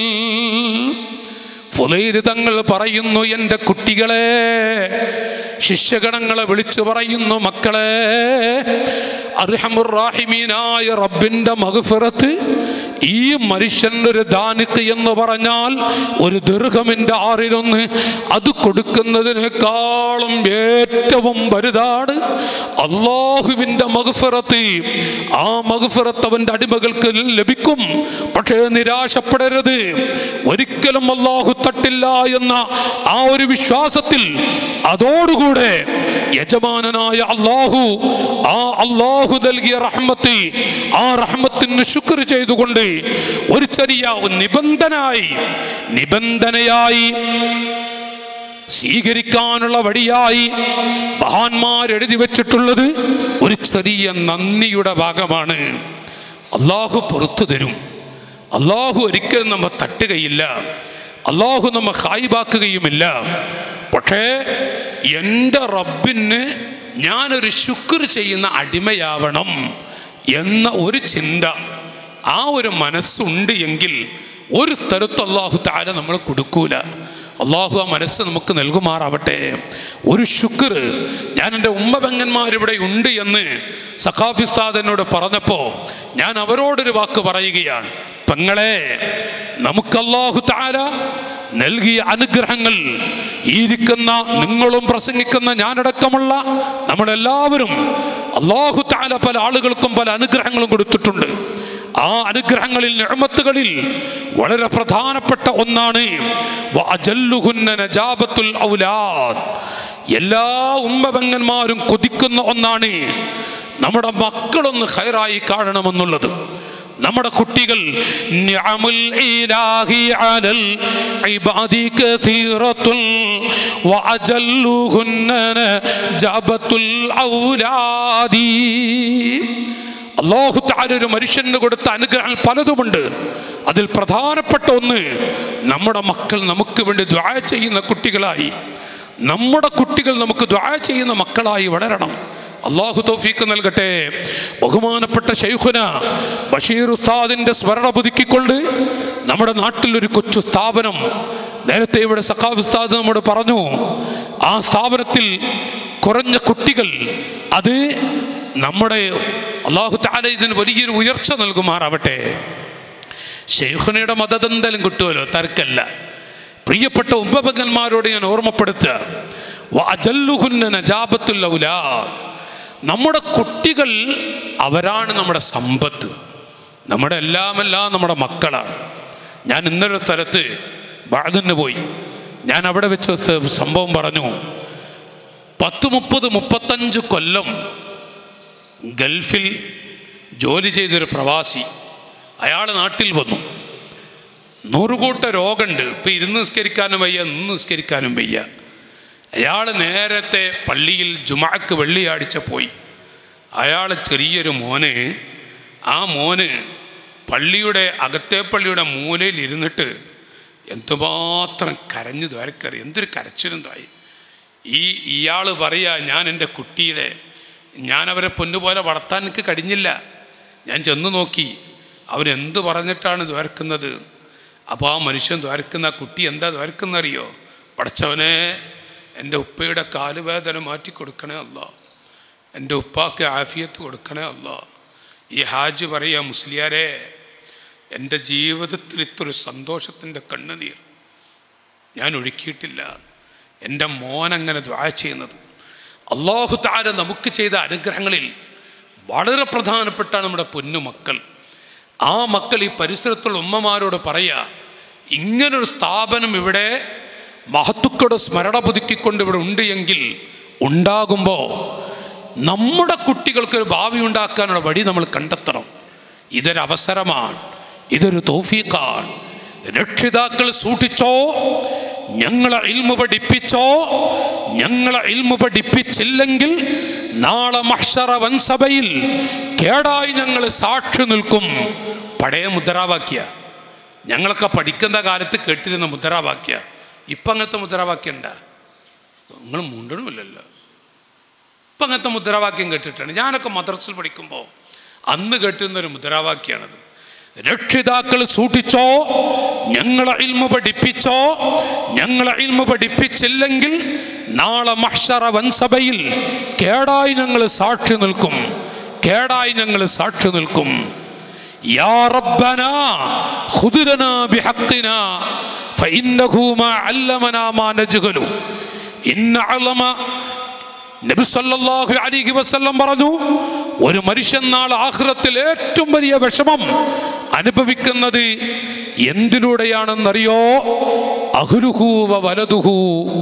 ഫുലൈര് തങ്ങൾ പറയുന്നു എൻ്റെ കുട്ടികളെ ശിഷ്യഗണങ്ങളെ വിളിച്ചു പറയുന്നു മക്കളെ അർഹമുറാഹിമീനായ റബ്ബിൻ്റെ മഗ്ഫിറത്ത് ഈ മനുഷ്യൻ്റെ ഒരു ദാനിക്ക് എന്ന് പറഞ്ഞാൽ ഒരു ദീർഘമിൻ്റെ ആറിലൊന്ന് അത് കൊടുക്കുന്നതിനേക്കാളും ഏറ്റവും വലുതാണ് അള്ളാഹുവിൻ്റെ മഗ്ഫിറത്ത് ആ മഗ്ഫിറത്ത് അവൻ്റെ അടിമകൾക്ക് ലഭിക്കും പക്ഷേ നിരാശപ്പെടരുത് ഒരിക്കലും അള്ളാഹു തട്ടില്ല എന്ന ആ ഒരു വിശ്വാസത്തിൽ അതോടുകൂടെ യജമാനനായ അള്ളാഹു ആ അള്ളാഹു നൽകിയ റഹ്മത്ത് ആ റഹ്മത്തിന് ശുക്ർ ചെയ്തുകൊണ്ട് ഒരു ചെറിയ നിബന്ധനായി നിബന്ധനയായി സ്വീകരിക്കാനുള്ള വഴിയായി മഹാന്മാർ എഴുതി വെച്ചിട്ടുള്ളത് ഒരു ചെറിയ നന്ദിയുടെ ഭാഗമാണ് അള്ളാഹു പുറത്തു തരും അള്ളാഹു ഒരിക്കലും നമ്മ തട്ടുകയില്ല അള്ളാഹു നമ്മ ഹായിബാക്കുകയുമില്ല പക്ഷേ എൻ്റെ റബ്ബിന് ഞാനൊരു ശുക്ർ ചെയ്യുന്ന അടിമയാവണം എന്ന ഒരു ചിന്ത ആ ഒരു മനസ്സുണ്ട് എങ്കിൽ ഒരു സ്ഥലത്ത് അള്ളാഹു താര നമ്മൾ കൊടുക്കൂല അള്ളാഹു ആ മനസ്സ് നമുക്ക് നൽകുമാറാവട്ടെ ഒരു ശുക്ർ ഞാൻ എൻ്റെ ഉമ്മ പെങ്ങന്മാരിവിടെ ഉണ്ട് എന്ന് സഖാഫിസ്താദ് എന്നോട് പറഞ്ഞപ്പോൾ ഞാൻ അവരോടൊരു വാക്ക് പറയുകയാണ് പെങ്ങളെ നമുക്ക് അള്ളാഹു താര നൽകിയ അനുഗ്രഹങ്ങൾ ഈ ഇരിക്കുന്ന നിങ്ങളും പ്രസംഗിക്കുന്ന ഞാനടക്കമുള്ള നമ്മളെല്ലാവരും അള്ളാഹു താല പല ആളുകൾക്കും പല അനുഗ്രഹങ്ങളും കൊടുത്തിട്ടുണ്ട് ആ അനുഗ്രഹങ്ങളിൽ നിഅമത്തുകളിൽ വളരെ പ്രധാനപ്പെട്ട ഒന്നാണ് വഅജല്ലുഹുന്ന നജാബത്തുൽ ഔലാദ് എല്ലാ ഉമ്മപെങ്ങന്മാരും കൊതിക്കുന്ന ഒന്നാണ് നമ്മുടെ മക്കളൊന്ന് ഹൈറായി കാണണമെന്നുള്ളത് നമ്മുടെ കുട്ടികൾ നിഅമുൽ ഇലാഹി അലൽ ഇബാദി കസീറത്തുൽ വഅജല്ലുഹുന്ന നജാബത്തുൽ ഔലാദി അള്ളാഹു താല ഒരു മനുഷ്യന് കൊടുത്ത അനുഗ്രഹങ്ങൾ പലതുമുണ്ട് അതിൽ പ്രധാനപ്പെട്ട ഒന്ന് നമ്മുടെ മക്കൾ നമുക്ക് വേണ്ടി ദ്വായ ചെയ്യുന്ന കുട്ടികളായി നമ്മുടെ കുട്ടികൾ നമുക്ക് ദ്വായ ചെയ്യുന്ന മക്കളായി വളരണം അള്ളാഹു തൗഫീക്ക് നൽകട്ടെ ബഹുമാനപ്പെട്ട ഷെയ്ഖുന ബഷീർ ഉസ്താദിന്റെ സ്മരണ പുതുക്കിക്കൊണ്ട് നമ്മുടെ നാട്ടിൽ ഒരു കൊച്ചു സ്ഥാപനം നേരത്തെ ഇവിടെ സഖാബ് ഉസ്താദ് നമ്മോട് പറഞ്ഞു ആ സ്ഥാപനത്തിൽ കുറഞ്ഞ കുട്ടികൾ അത് നമ്മുടെ അള്ളാഹു താല ഇതിന് വലിയൊരു ഉയർച്ച നൽകുമാറാവട്ടെ ഷെയ്ഖുനയുടെ മതദന്തലും കിട്ടുമല്ലോ തർക്കല്ല പ്രിയപ്പെട്ട ഉമ്മപകന്മാരോട് ഞാൻ ഓർമ്മപ്പെടുത്തുക വഅജല്ലുഹുന്ന നജാബത്തുൽ ഔലാദ്. നമ്മുടെ കുട്ടികൾ അവരാണ് നമ്മുടെ സമ്പത്ത് നമ്മുടെ എല്ലാമെല്ലാം നമ്മുടെ മക്കളാണ് ഞാൻ ഇന്നൊരു സ്ഥലത്ത് ബാദിന് പോയി ഞാൻ അവിടെ വെച്ച് ഒരു സംഭവം പറഞ്ഞു പത്ത് മുപ്പത് മുപ്പത്തഞ്ച് കൊല്ലം ഗൾഫിൽ ജോലി ചെയ്തൊരു പ്രവാസി അയാൾ നാട്ടിൽ വന്നു നൂറുകൂട്ട രോഗമുണ്ട് ഇപ്പം ഇരുന്ന് നിസ്കരിക്കാനും വയ്യ നിന്ന് നിസ്കരിക്കാനും വയ്യ അയാൾ നേരത്തെ പള്ളിയിൽ ജുമാക്ക് വെള്ളിയാഴ്ച പോയി അയാൾ ചെറിയൊരു മോന് ആ മോന് പള്ളിയുടെ അകത്തെ പള്ളിയുടെ മൂലയിൽ ഇരുന്നിട്ട് എന്തുമാത്രം കരഞ്ഞു ദ്വാരക്കറി എന്തൊരു കരച്ചിലുണ്ടായി ഈ ഇയാൾ പറയാ ഞാൻ എൻ്റെ കുട്ടിയുടെ ഞാൻ അവരെ പൊന്നുപോലെ വളർത്താൻ എനിക്ക് കഴിഞ്ഞില്ല ഞാൻ ചെന്ന് നോക്കി അവരെന്ത് പറഞ്ഞിട്ടാണ് ദ്വാരക്കുന്നത് അപ്പോൾ ആ മനുഷ്യൻ ദ്വാരക്കുന്ന ആ കുട്ടി എന്താ ദ്വാരക്കുന്നറിയോ പടച്ചവനെ എൻ്റെ ഉപ്പയുടെ കാലുവേദന മാറ്റി കൊടുക്കണേ അല്ല എൻ്റെ ഉപ്പാക്ക് ആഫിയത്ത് കൊടുക്കണേ അല്ല ഈ ഹാജ് പറയാ മുസ്ലിയാരെ എൻ്റെ ജീവിതത്തിൽ ഇത്രയൊരു സന്തോഷത്തിൻ്റെ കണ്ണുനീർ ഞാൻ ഒഴുക്കിയിട്ടില്ല എൻ്റെ മോൻ അങ്ങനെ ദ്വാ ചെയ്യുന്നത് അള്ളാഹു താര നമുക്ക് ചെയ്ത അനുഗ്രഹങ്ങളിൽ വളരെ പ്രധാനപ്പെട്ട നമ്മുടെ പൊന്നു മക്കൾ ആ മക്കൾ ഈ പരിസരത്തുള്ള ഉമ്മമാരോട് പറയുക ഇങ്ങനൊരു സ്ഥാപനം ഇവിടെ മഹത്തുക്കളുടെ സ്മരണ പുതുക്കിക്കൊണ്ട് ഇവിടെ ഉണ്ട് എങ്കിൽ ഉണ്ടാകുമ്പോൾ നമ്മുടെ കുട്ടികൾക്കൊരു ഭാവി ഉണ്ടാക്കാനുള്ള വഴി നമ്മൾ കണ്ടെത്തണം ഇതൊരു അവസരമാണ് ഇതൊരു തോഫീക്കാണ് രക്ഷിതാക്കൾ സൂക്ഷിച്ചോ ഞങ്ങളെ ഇൽമു പഠിപ്പിച്ചോ ഞങ്ങളെ ഇൽമു പഠിപ്പിച്ചില്ലെങ്കിൽ നാളെ മഹ്ഷറ വൻസഭയിൽ കേടായി ഞങ്ങൾ സാക്ഷി നിൽക്കും പഴയ മുദ്രാവാക്യ ഞങ്ങളൊക്കെ പഠിക്കുന്ന കാലത്ത് കേട്ടിരുന്ന മുദ്രാവാക്യ ഇപ്പം അങ്ങനത്തെ മുദ്രാവാക്യം ഉണ്ടാ നിങ്ങൾ മുണ്ടണമില്ലല്ലോ ഇപ്പം അങ്ങനത്തെ മുദ്രാവാക്യം കേട്ടിട്ടാണ് ഞാനൊക്കെ മദ്രസിൽ പഠിക്കുമ്പോൾ അന്ന് കേട്ടിരുന്ന ഒരു മുദ്രാവാക്യാണത് രക്ഷിതാക്കൾ സൂക്ഷിച്ചോ ഞങ്ങളെ ഇൽമു പഠിപ്പിച്ചോ ഞങ്ങളെ ഇൽമു പഠിപ്പിച്ചില്ലെങ്കിൽ നാളെ മഹ്ഷറ വൻസഭയിൽ കേടായി ഞങ്ങൾ സാക്ഷി നിൽക്കും കേടായി ഞങ്ങൾ സാക്ഷി നിൽക്കും യാ റബ്ബനാ ഖുദ്റനാ ബിഹഖിനാ ഫഇന്നഹു മാ അല്ലമനാ മാ നജ്ഹലു ഇന്ന അളമ നബി സല്ലല്ലാഹു അലൈഹി വസല്ലം പറഞ്ഞു ഒരു മനുഷ്യൻ നാളെ ആഖിറത്തിൽ ഏറ്റവും വലിയ വിഷമം അനുഭവിക്കുന്നത് എന്തിലൂടെയാണെന്നറിയോ അഹുലുഹു വ വലതുഹു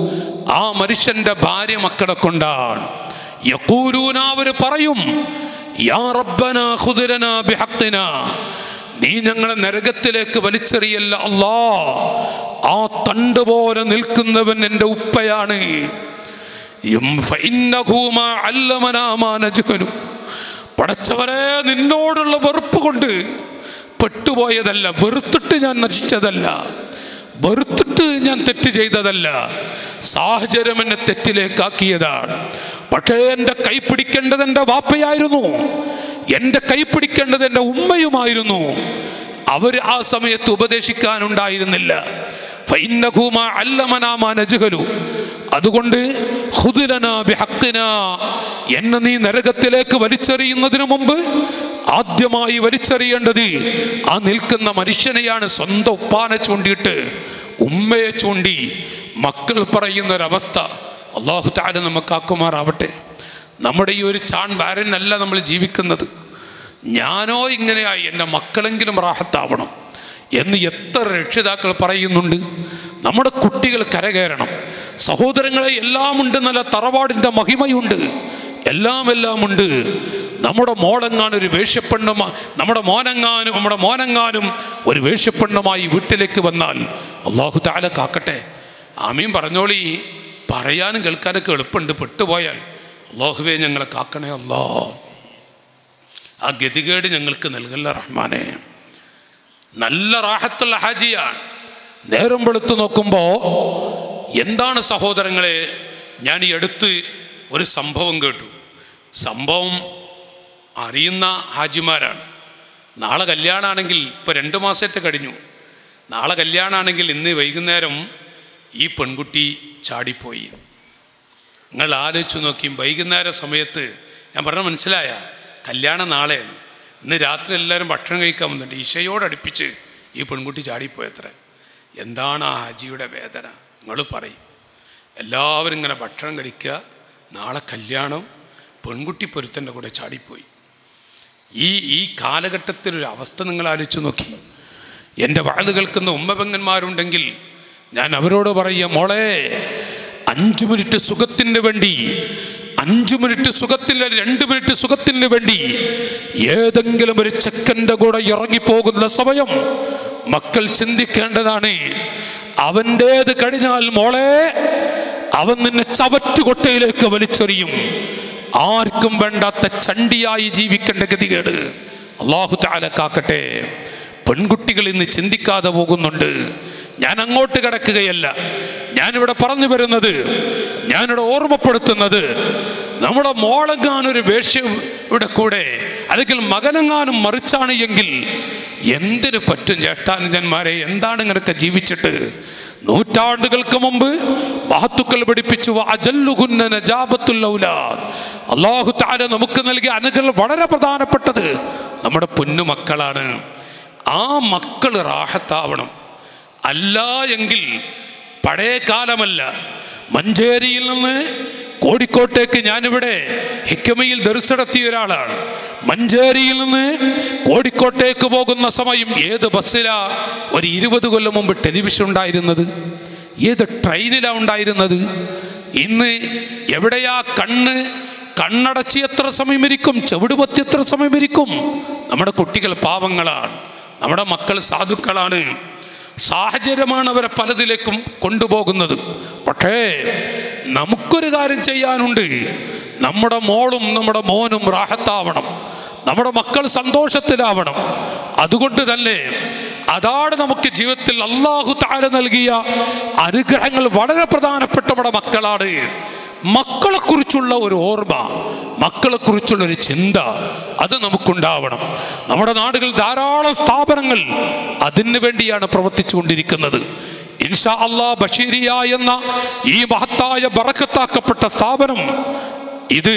ആ മനുഷ്യന്റെ ഭാര്യ മക്കളെ കൊണ്ടാണ് യഖൂലൂന അവർ പറയും യാ റബ്ബന ഖുദ്റനാ ബിഹഖിനാ നീ ഞങ്ങളെ നരകത്തിലേക്ക് വലിച്ചെറിയല്ല അല്ലാ ആ തണ്ട് പോലെ നിൽക്കുന്നവൻ എൻ്റെ ഉപ്പയാണ് എം ഫഇന്നഹു മാ അല്ലമനാ മാ നജ്ഹലു. പടച്ചവരെ നിന്നോടുള്ള വെറുപ്പ് കൊണ്ട് പെട്ടുപോയതല്ല വെറുത്തിട്ട് ഞാൻ നശിച്ചതല്ല വെറുത്തിട്ട് ഞാൻ തെറ്റ് ചെയ്തതല്ല സാഹചര്യം എന്നെ തെറ്റിലേക്കാക്കിയതാണ് പക്ഷേ എൻ്റെ കൈ പിടിക്കേണ്ടത് എൻ്റെ വാപ്പയായിരുന്നു എൻ്റെ കൈ പിടിക്കേണ്ടത് എൻ്റെ ഉമ്മയുമായിരുന്നു അവർ ആ സമയത്ത് ഉപദേശിക്കാനുണ്ടായിരുന്നില്ല ഫൈന്നഹുമാ അല്ലമനാ മാ നജ്ഹലു. അതുകൊണ്ട് ഖുദ്ലനാ ബിഹഖ്നാ എന്നെ നീ നരകത്തിലേക്ക് വലിച്ചെറിയുന്നതിന് മുമ്പ് ആദ്യമായി വലിച്ചെറിയേണ്ടത് ആ നിൽക്കുന്ന മനുഷ്യനെയാണ് സ്വന്തം ഉപ്പാനെ ചൂണ്ടിയിട്ട് ഉമ്മയെ ചൂണ്ടി മക്കൾ പറയുന്ന ഒരവസ്ഥ അള്ളാഹു താല നമുക്കാക്കുമാറാവട്ടെ നമ്മുടെ ഈ ഒരു ചാൺ ബാരനല്ല നമ്മൾ ജീവിക്കുന്നത് ഞാനോ ഇങ്ങനെയായി എൻ്റെ മക്കളെങ്കിലും റാഹത്താവണം എന്ന് എത്ര രക്ഷിതാക്കൾ പറയുന്നുണ്ട് നമ്മുടെ കുട്ടികൾ കരകയറണം സഹോദരങ്ങളെ എല്ലാം ഉണ്ട് നല്ല തറവാടിൻ്റെ മഹിമയുണ്ട് എല്ലാം എല്ലാം ഉണ്ട് നമ്മുടെ മോളെങ്ങാനും ഒരു വേഷ്യപ്പെണ്ണമ നമ്മുടെ മോനെങ്ങാനും നമ്മുടെ മോനെങ്ങാനും ഒരു വേഷ്യപ്പെണ്ണമായി വീട്ടിലേക്ക് വന്നാൽ അള്ളാഹു താല കാക്കട്ടെ ആമീൻ പറഞ്ഞോളി പറയാനും കേൾക്കാനൊക്കെ എളുപ്പമുണ്ട് പെട്ടുപോയാൽ അള്ളാഹുവേ ഞങ്ങളെ കാക്കണേ അല്ലാ ആ ഗതികേട് ഞങ്ങൾക്ക് നൽകല്ല റഹ്മാനെ നല്ല റാഹത്തുള്ള ഹാജിയാണ് നേരം വെളുത്ത് നോക്കുമ്പോൾ എന്താണ് സഹോദരങ്ങളെ ഞാൻ ഈ അടുത്ത് ഒരു സംഭവം കേട്ടു സംഭവം അറിയുന്ന ഹാജിമാരാണ് നാളെ കല്യാണമാണെങ്കിൽ ഇപ്പോൾ രണ്ട് മാസത്തെ കഴിഞ്ഞു നാളെ കല്യാണമാണെങ്കിൽ ഇന്ന് വൈകുന്നേരം ഈ പെൺകുട്ടി ചാടിപ്പോയി നിങ്ങൾ ആലോചിച്ച് നോക്കി വൈകുന്നേര സമയത്ത് ഞാൻ പറഞ്ഞ മനസ്സിലായ കല്യാണം നാളെയാണ് ഇന്ന് രാത്രി എല്ലാവരും ഭക്ഷണം കഴിക്കാൻ വന്നിട്ട് ഈശയോടടുപ്പിച്ച് ഈ പെൺകുട്ടി ചാടിപ്പോയത്ര എന്താണ് ആ ഹാജിയുടെ വേദന നിങ്ങൾ പറയും എല്ലാവരും ഇങ്ങനെ ഭക്ഷണം കഴിക്കുക നാളെ കല്യാണം പെൺകുട്ടി പൊരുത്തൻ്റെ കൂടെ ചാടിപ്പോയി ഈ ഈ കാലഘട്ടത്തിലൊരു അവസ്ഥ നിങ്ങൾ ആലോചിച്ച് നോക്കി എൻ്റെ വാത് കേൾക്കുന്ന ഉമ്മപെങ്ങന്മാരുണ്ടെങ്കിൽ ഞാൻ അവരോട് പറയുക മോളെ അഞ്ചു മിനിറ്റ് സുഖത്തിന് വേണ്ടി അഞ്ചു മിനിറ്റ് സുഖത്തിന് രണ്ട് മിനിറ്റ് സുഖത്തിന് വേണ്ടി ഏതെങ്കിലും ഒരു ചെക്കൻ്റെ കൂടെ ഇറങ്ങിപ്പോകുന്ന സമയം മക്കൾ ചിന്തിക്കേണ്ടതാണ് അവൻ്റേത് കഴിഞ്ഞാൽ മോളെ അവൻ നിന്നെ ചവറ്റുകൊട്ടയിലേക്ക് വലിച്ചെറിയും ആർക്കും വേണ്ടാത്ത ചണ്ടിയായി ജീവിക്കേണ്ട ഗതികേട് അള്ളാഹു താല കാക്കട്ടെ പെൺകുട്ടികൾ ഇന്ന് ചിന്തിക്കാതെ പോകുന്നുണ്ട് ഞാൻ അങ്ങോട്ട് കിടക്കുകയല്ല ഞാനിവിടെ പറഞ്ഞു വരുന്നത് ഞാനിവിടെ ഓർമ്മപ്പെടുത്തുന്നത് നമ്മുടെ മോളെങ്ങാനൊരു വേശ്യയുടെ കൂടെ അല്ലെങ്കിൽ മകനെങ്ങാനും മറിച്ചാണ് എങ്കിൽ എന്തിനു പറ്റും ജ്യേഷ്ഠാനുജന്മാരെ എന്താണ് ഇങ്ങനെയൊക്കെ ജീവിച്ചിട്ട് നൂറ്റാണ്ടുകൾക്ക് മുമ്പ് മഹത്തുക്കൾ പഠിപ്പിച്ചു അജല്ലുഹുന്ന നജാബത്തുൽ ഔലാദ്. അള്ളാഹു താല നമുക്ക് നൽകിയ അനുഗ്രഹം വളരെ പ്രധാനപ്പെട്ടത് നമ്മുടെ പൊന്നുമക്കളാണ് ആ മക്കൾ റാഹത്താവണം അല്ല എങ്കിൽ പഴയ കാലമല്ല മഞ്ചേരിയിൽ നിന്ന് കോഴിക്കോട്ടേക്ക് ഞാനിവിടെ ഹിക്കമയിൽ ദർശനത്തിയ ഒരാളാണ് മഞ്ചേരിയിൽ നിന്ന് കോഴിക്കോട്ടേക്ക് പോകുന്ന സമയം ഏത് ബസ്സിലാ ഒരു ഇരുപത് കൊല്ലം മുമ്പ് ടെലിവിഷൻ ഉണ്ടായിരുന്നത് ഏത് ട്രെയിനിലാ ഉണ്ടായിരുന്നത് ഇന്ന് എവിടെയാ കണ്ണ് കണ്ണടച്ച് എത്ര സമയം ഇരിക്കും ചെവിടുപത്തി എത്ര സമയം ഇരിക്കും നമ്മുടെ കുട്ടികൾ പാവങ്ങളാണ് നമ്മുടെ മക്കൾ സാധുക്കളാണ് സാഹചര്യമാണ് അവരെ പലതിലേക്കും കൊണ്ടുപോകുന്നത് പക്ഷേ നമുക്കൊരു കാര്യം ചെയ്യാനുണ്ട് നമ്മുടെ മോളും നമ്മുടെ മോനും റാഹത്താവണം നമ്മുടെ മക്കൾ സന്തോഷത്തിലാവണം അതുകൊണ്ട് തന്നെ അതാണ് നമുക്ക് ജീവിതത്തിൽ അള്ളാഹു താര നൽകിയ അനുഗ്രഹങ്ങൾ വളരെ പ്രധാനപ്പെട്ട നമ്മുടെ മക്കളാണ് മക്കളെക്കുറിച്ചുള്ള ഒരു ഓർമ്മ മക്കളെക്കുറിച്ചുള്ള ഒരു ചിന്ത അത് നമുക്കുണ്ടാവണം നമ്മുടെ നാടുകളിൽ ധാരാളം സ്ഥാപനങ്ങൾ അതിനു വേണ്ടിയാണ് പ്രവർത്തിച്ചുകൊണ്ടിരിക്കുന്നത് ഇൻഷാ അള്ളാ ബഷീരിയ എന്ന ഈ മഹത്തായ ബറക്കത്താക്കപ്പെട്ട സ്ഥാപനം ഇത്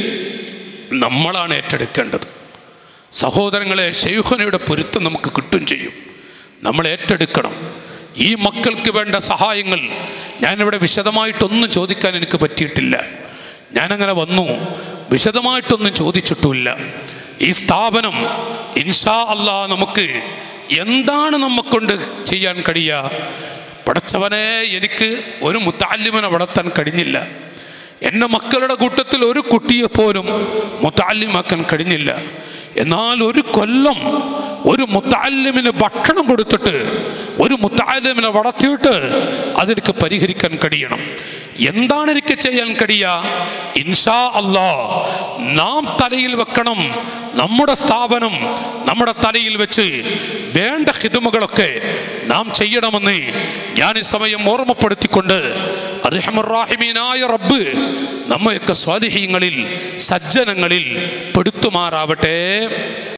നമ്മളാണ് ഏറ്റെടുക്കേണ്ടത് സഹോദരങ്ങളെ ഷെയ്ഖുനയുടെ പൊരുത്തം നമുക്ക് കിട്ടും ചെയ്യും നമ്മൾ ഏറ്റെടുക്കണം ഈ മക്കൾക്ക് വേണ്ട സഹായങ്ങൾ ഞാനിവിടെ വിശദമായിട്ടൊന്നും ചോദിക്കാൻ എനിക്ക് പറ്റിയിട്ടില്ല ഞാനങ്ങനെ വന്നു വിശദമായിട്ടൊന്നും ചോദിച്ചിട്ടുമില്ല ഈ സ്ഥാപനം ഇൻഷാ അള്ളാ നമുക്ക് എന്താണ് നമ്മക്കൊണ്ട് ചെയ്യാൻ കഴിയുക പടച്ചവനെ എനിക്ക് ഒരു മുത്താലിമനെ വളർത്താൻ കഴിഞ്ഞില്ല എൻ്റെ മക്കളുടെ കൂട്ടത്തിൽ ഒരു കുട്ടിയെ പോലും മുത്താലിമാക്കാൻ കഴിഞ്ഞില്ല എന്നാൽ ഒരു കൊല്ലം ഒരു മുത്താലിമിന് ഭക്ഷണം കൊടുത്തിട്ട് ഒരു മുത്താലിമിനെ വളർത്തിയിട്ട് അതെനിക്ക് പരിഹരിക്കാൻ കഴിയണം എന്താണ് എനിക്ക് ചെയ്യാൻ കഴിയുക ഇൻഷാ അല്ലാ നാം തലയിൽ വെക്കണം നമ്മുടെ സ്ഥാപനം നമ്മുടെ തലയിൽ വെച്ച് വേണ്ട ഹിതുമകളൊക്കെ നാം ചെയ്യണമെന്ന് ഞാൻ ഈ സമയം ഓർമ്മപ്പെടുത്തിക്കൊണ്ട് അറിഹമുറാഹിമീനായ റബ്ബ് നമ്മയൊക്കെ സ്വാലിഹീങ്ങളിൽ സജ്ജനങ്ങളിൽ പെടുത്തുമാറാവട്ടെ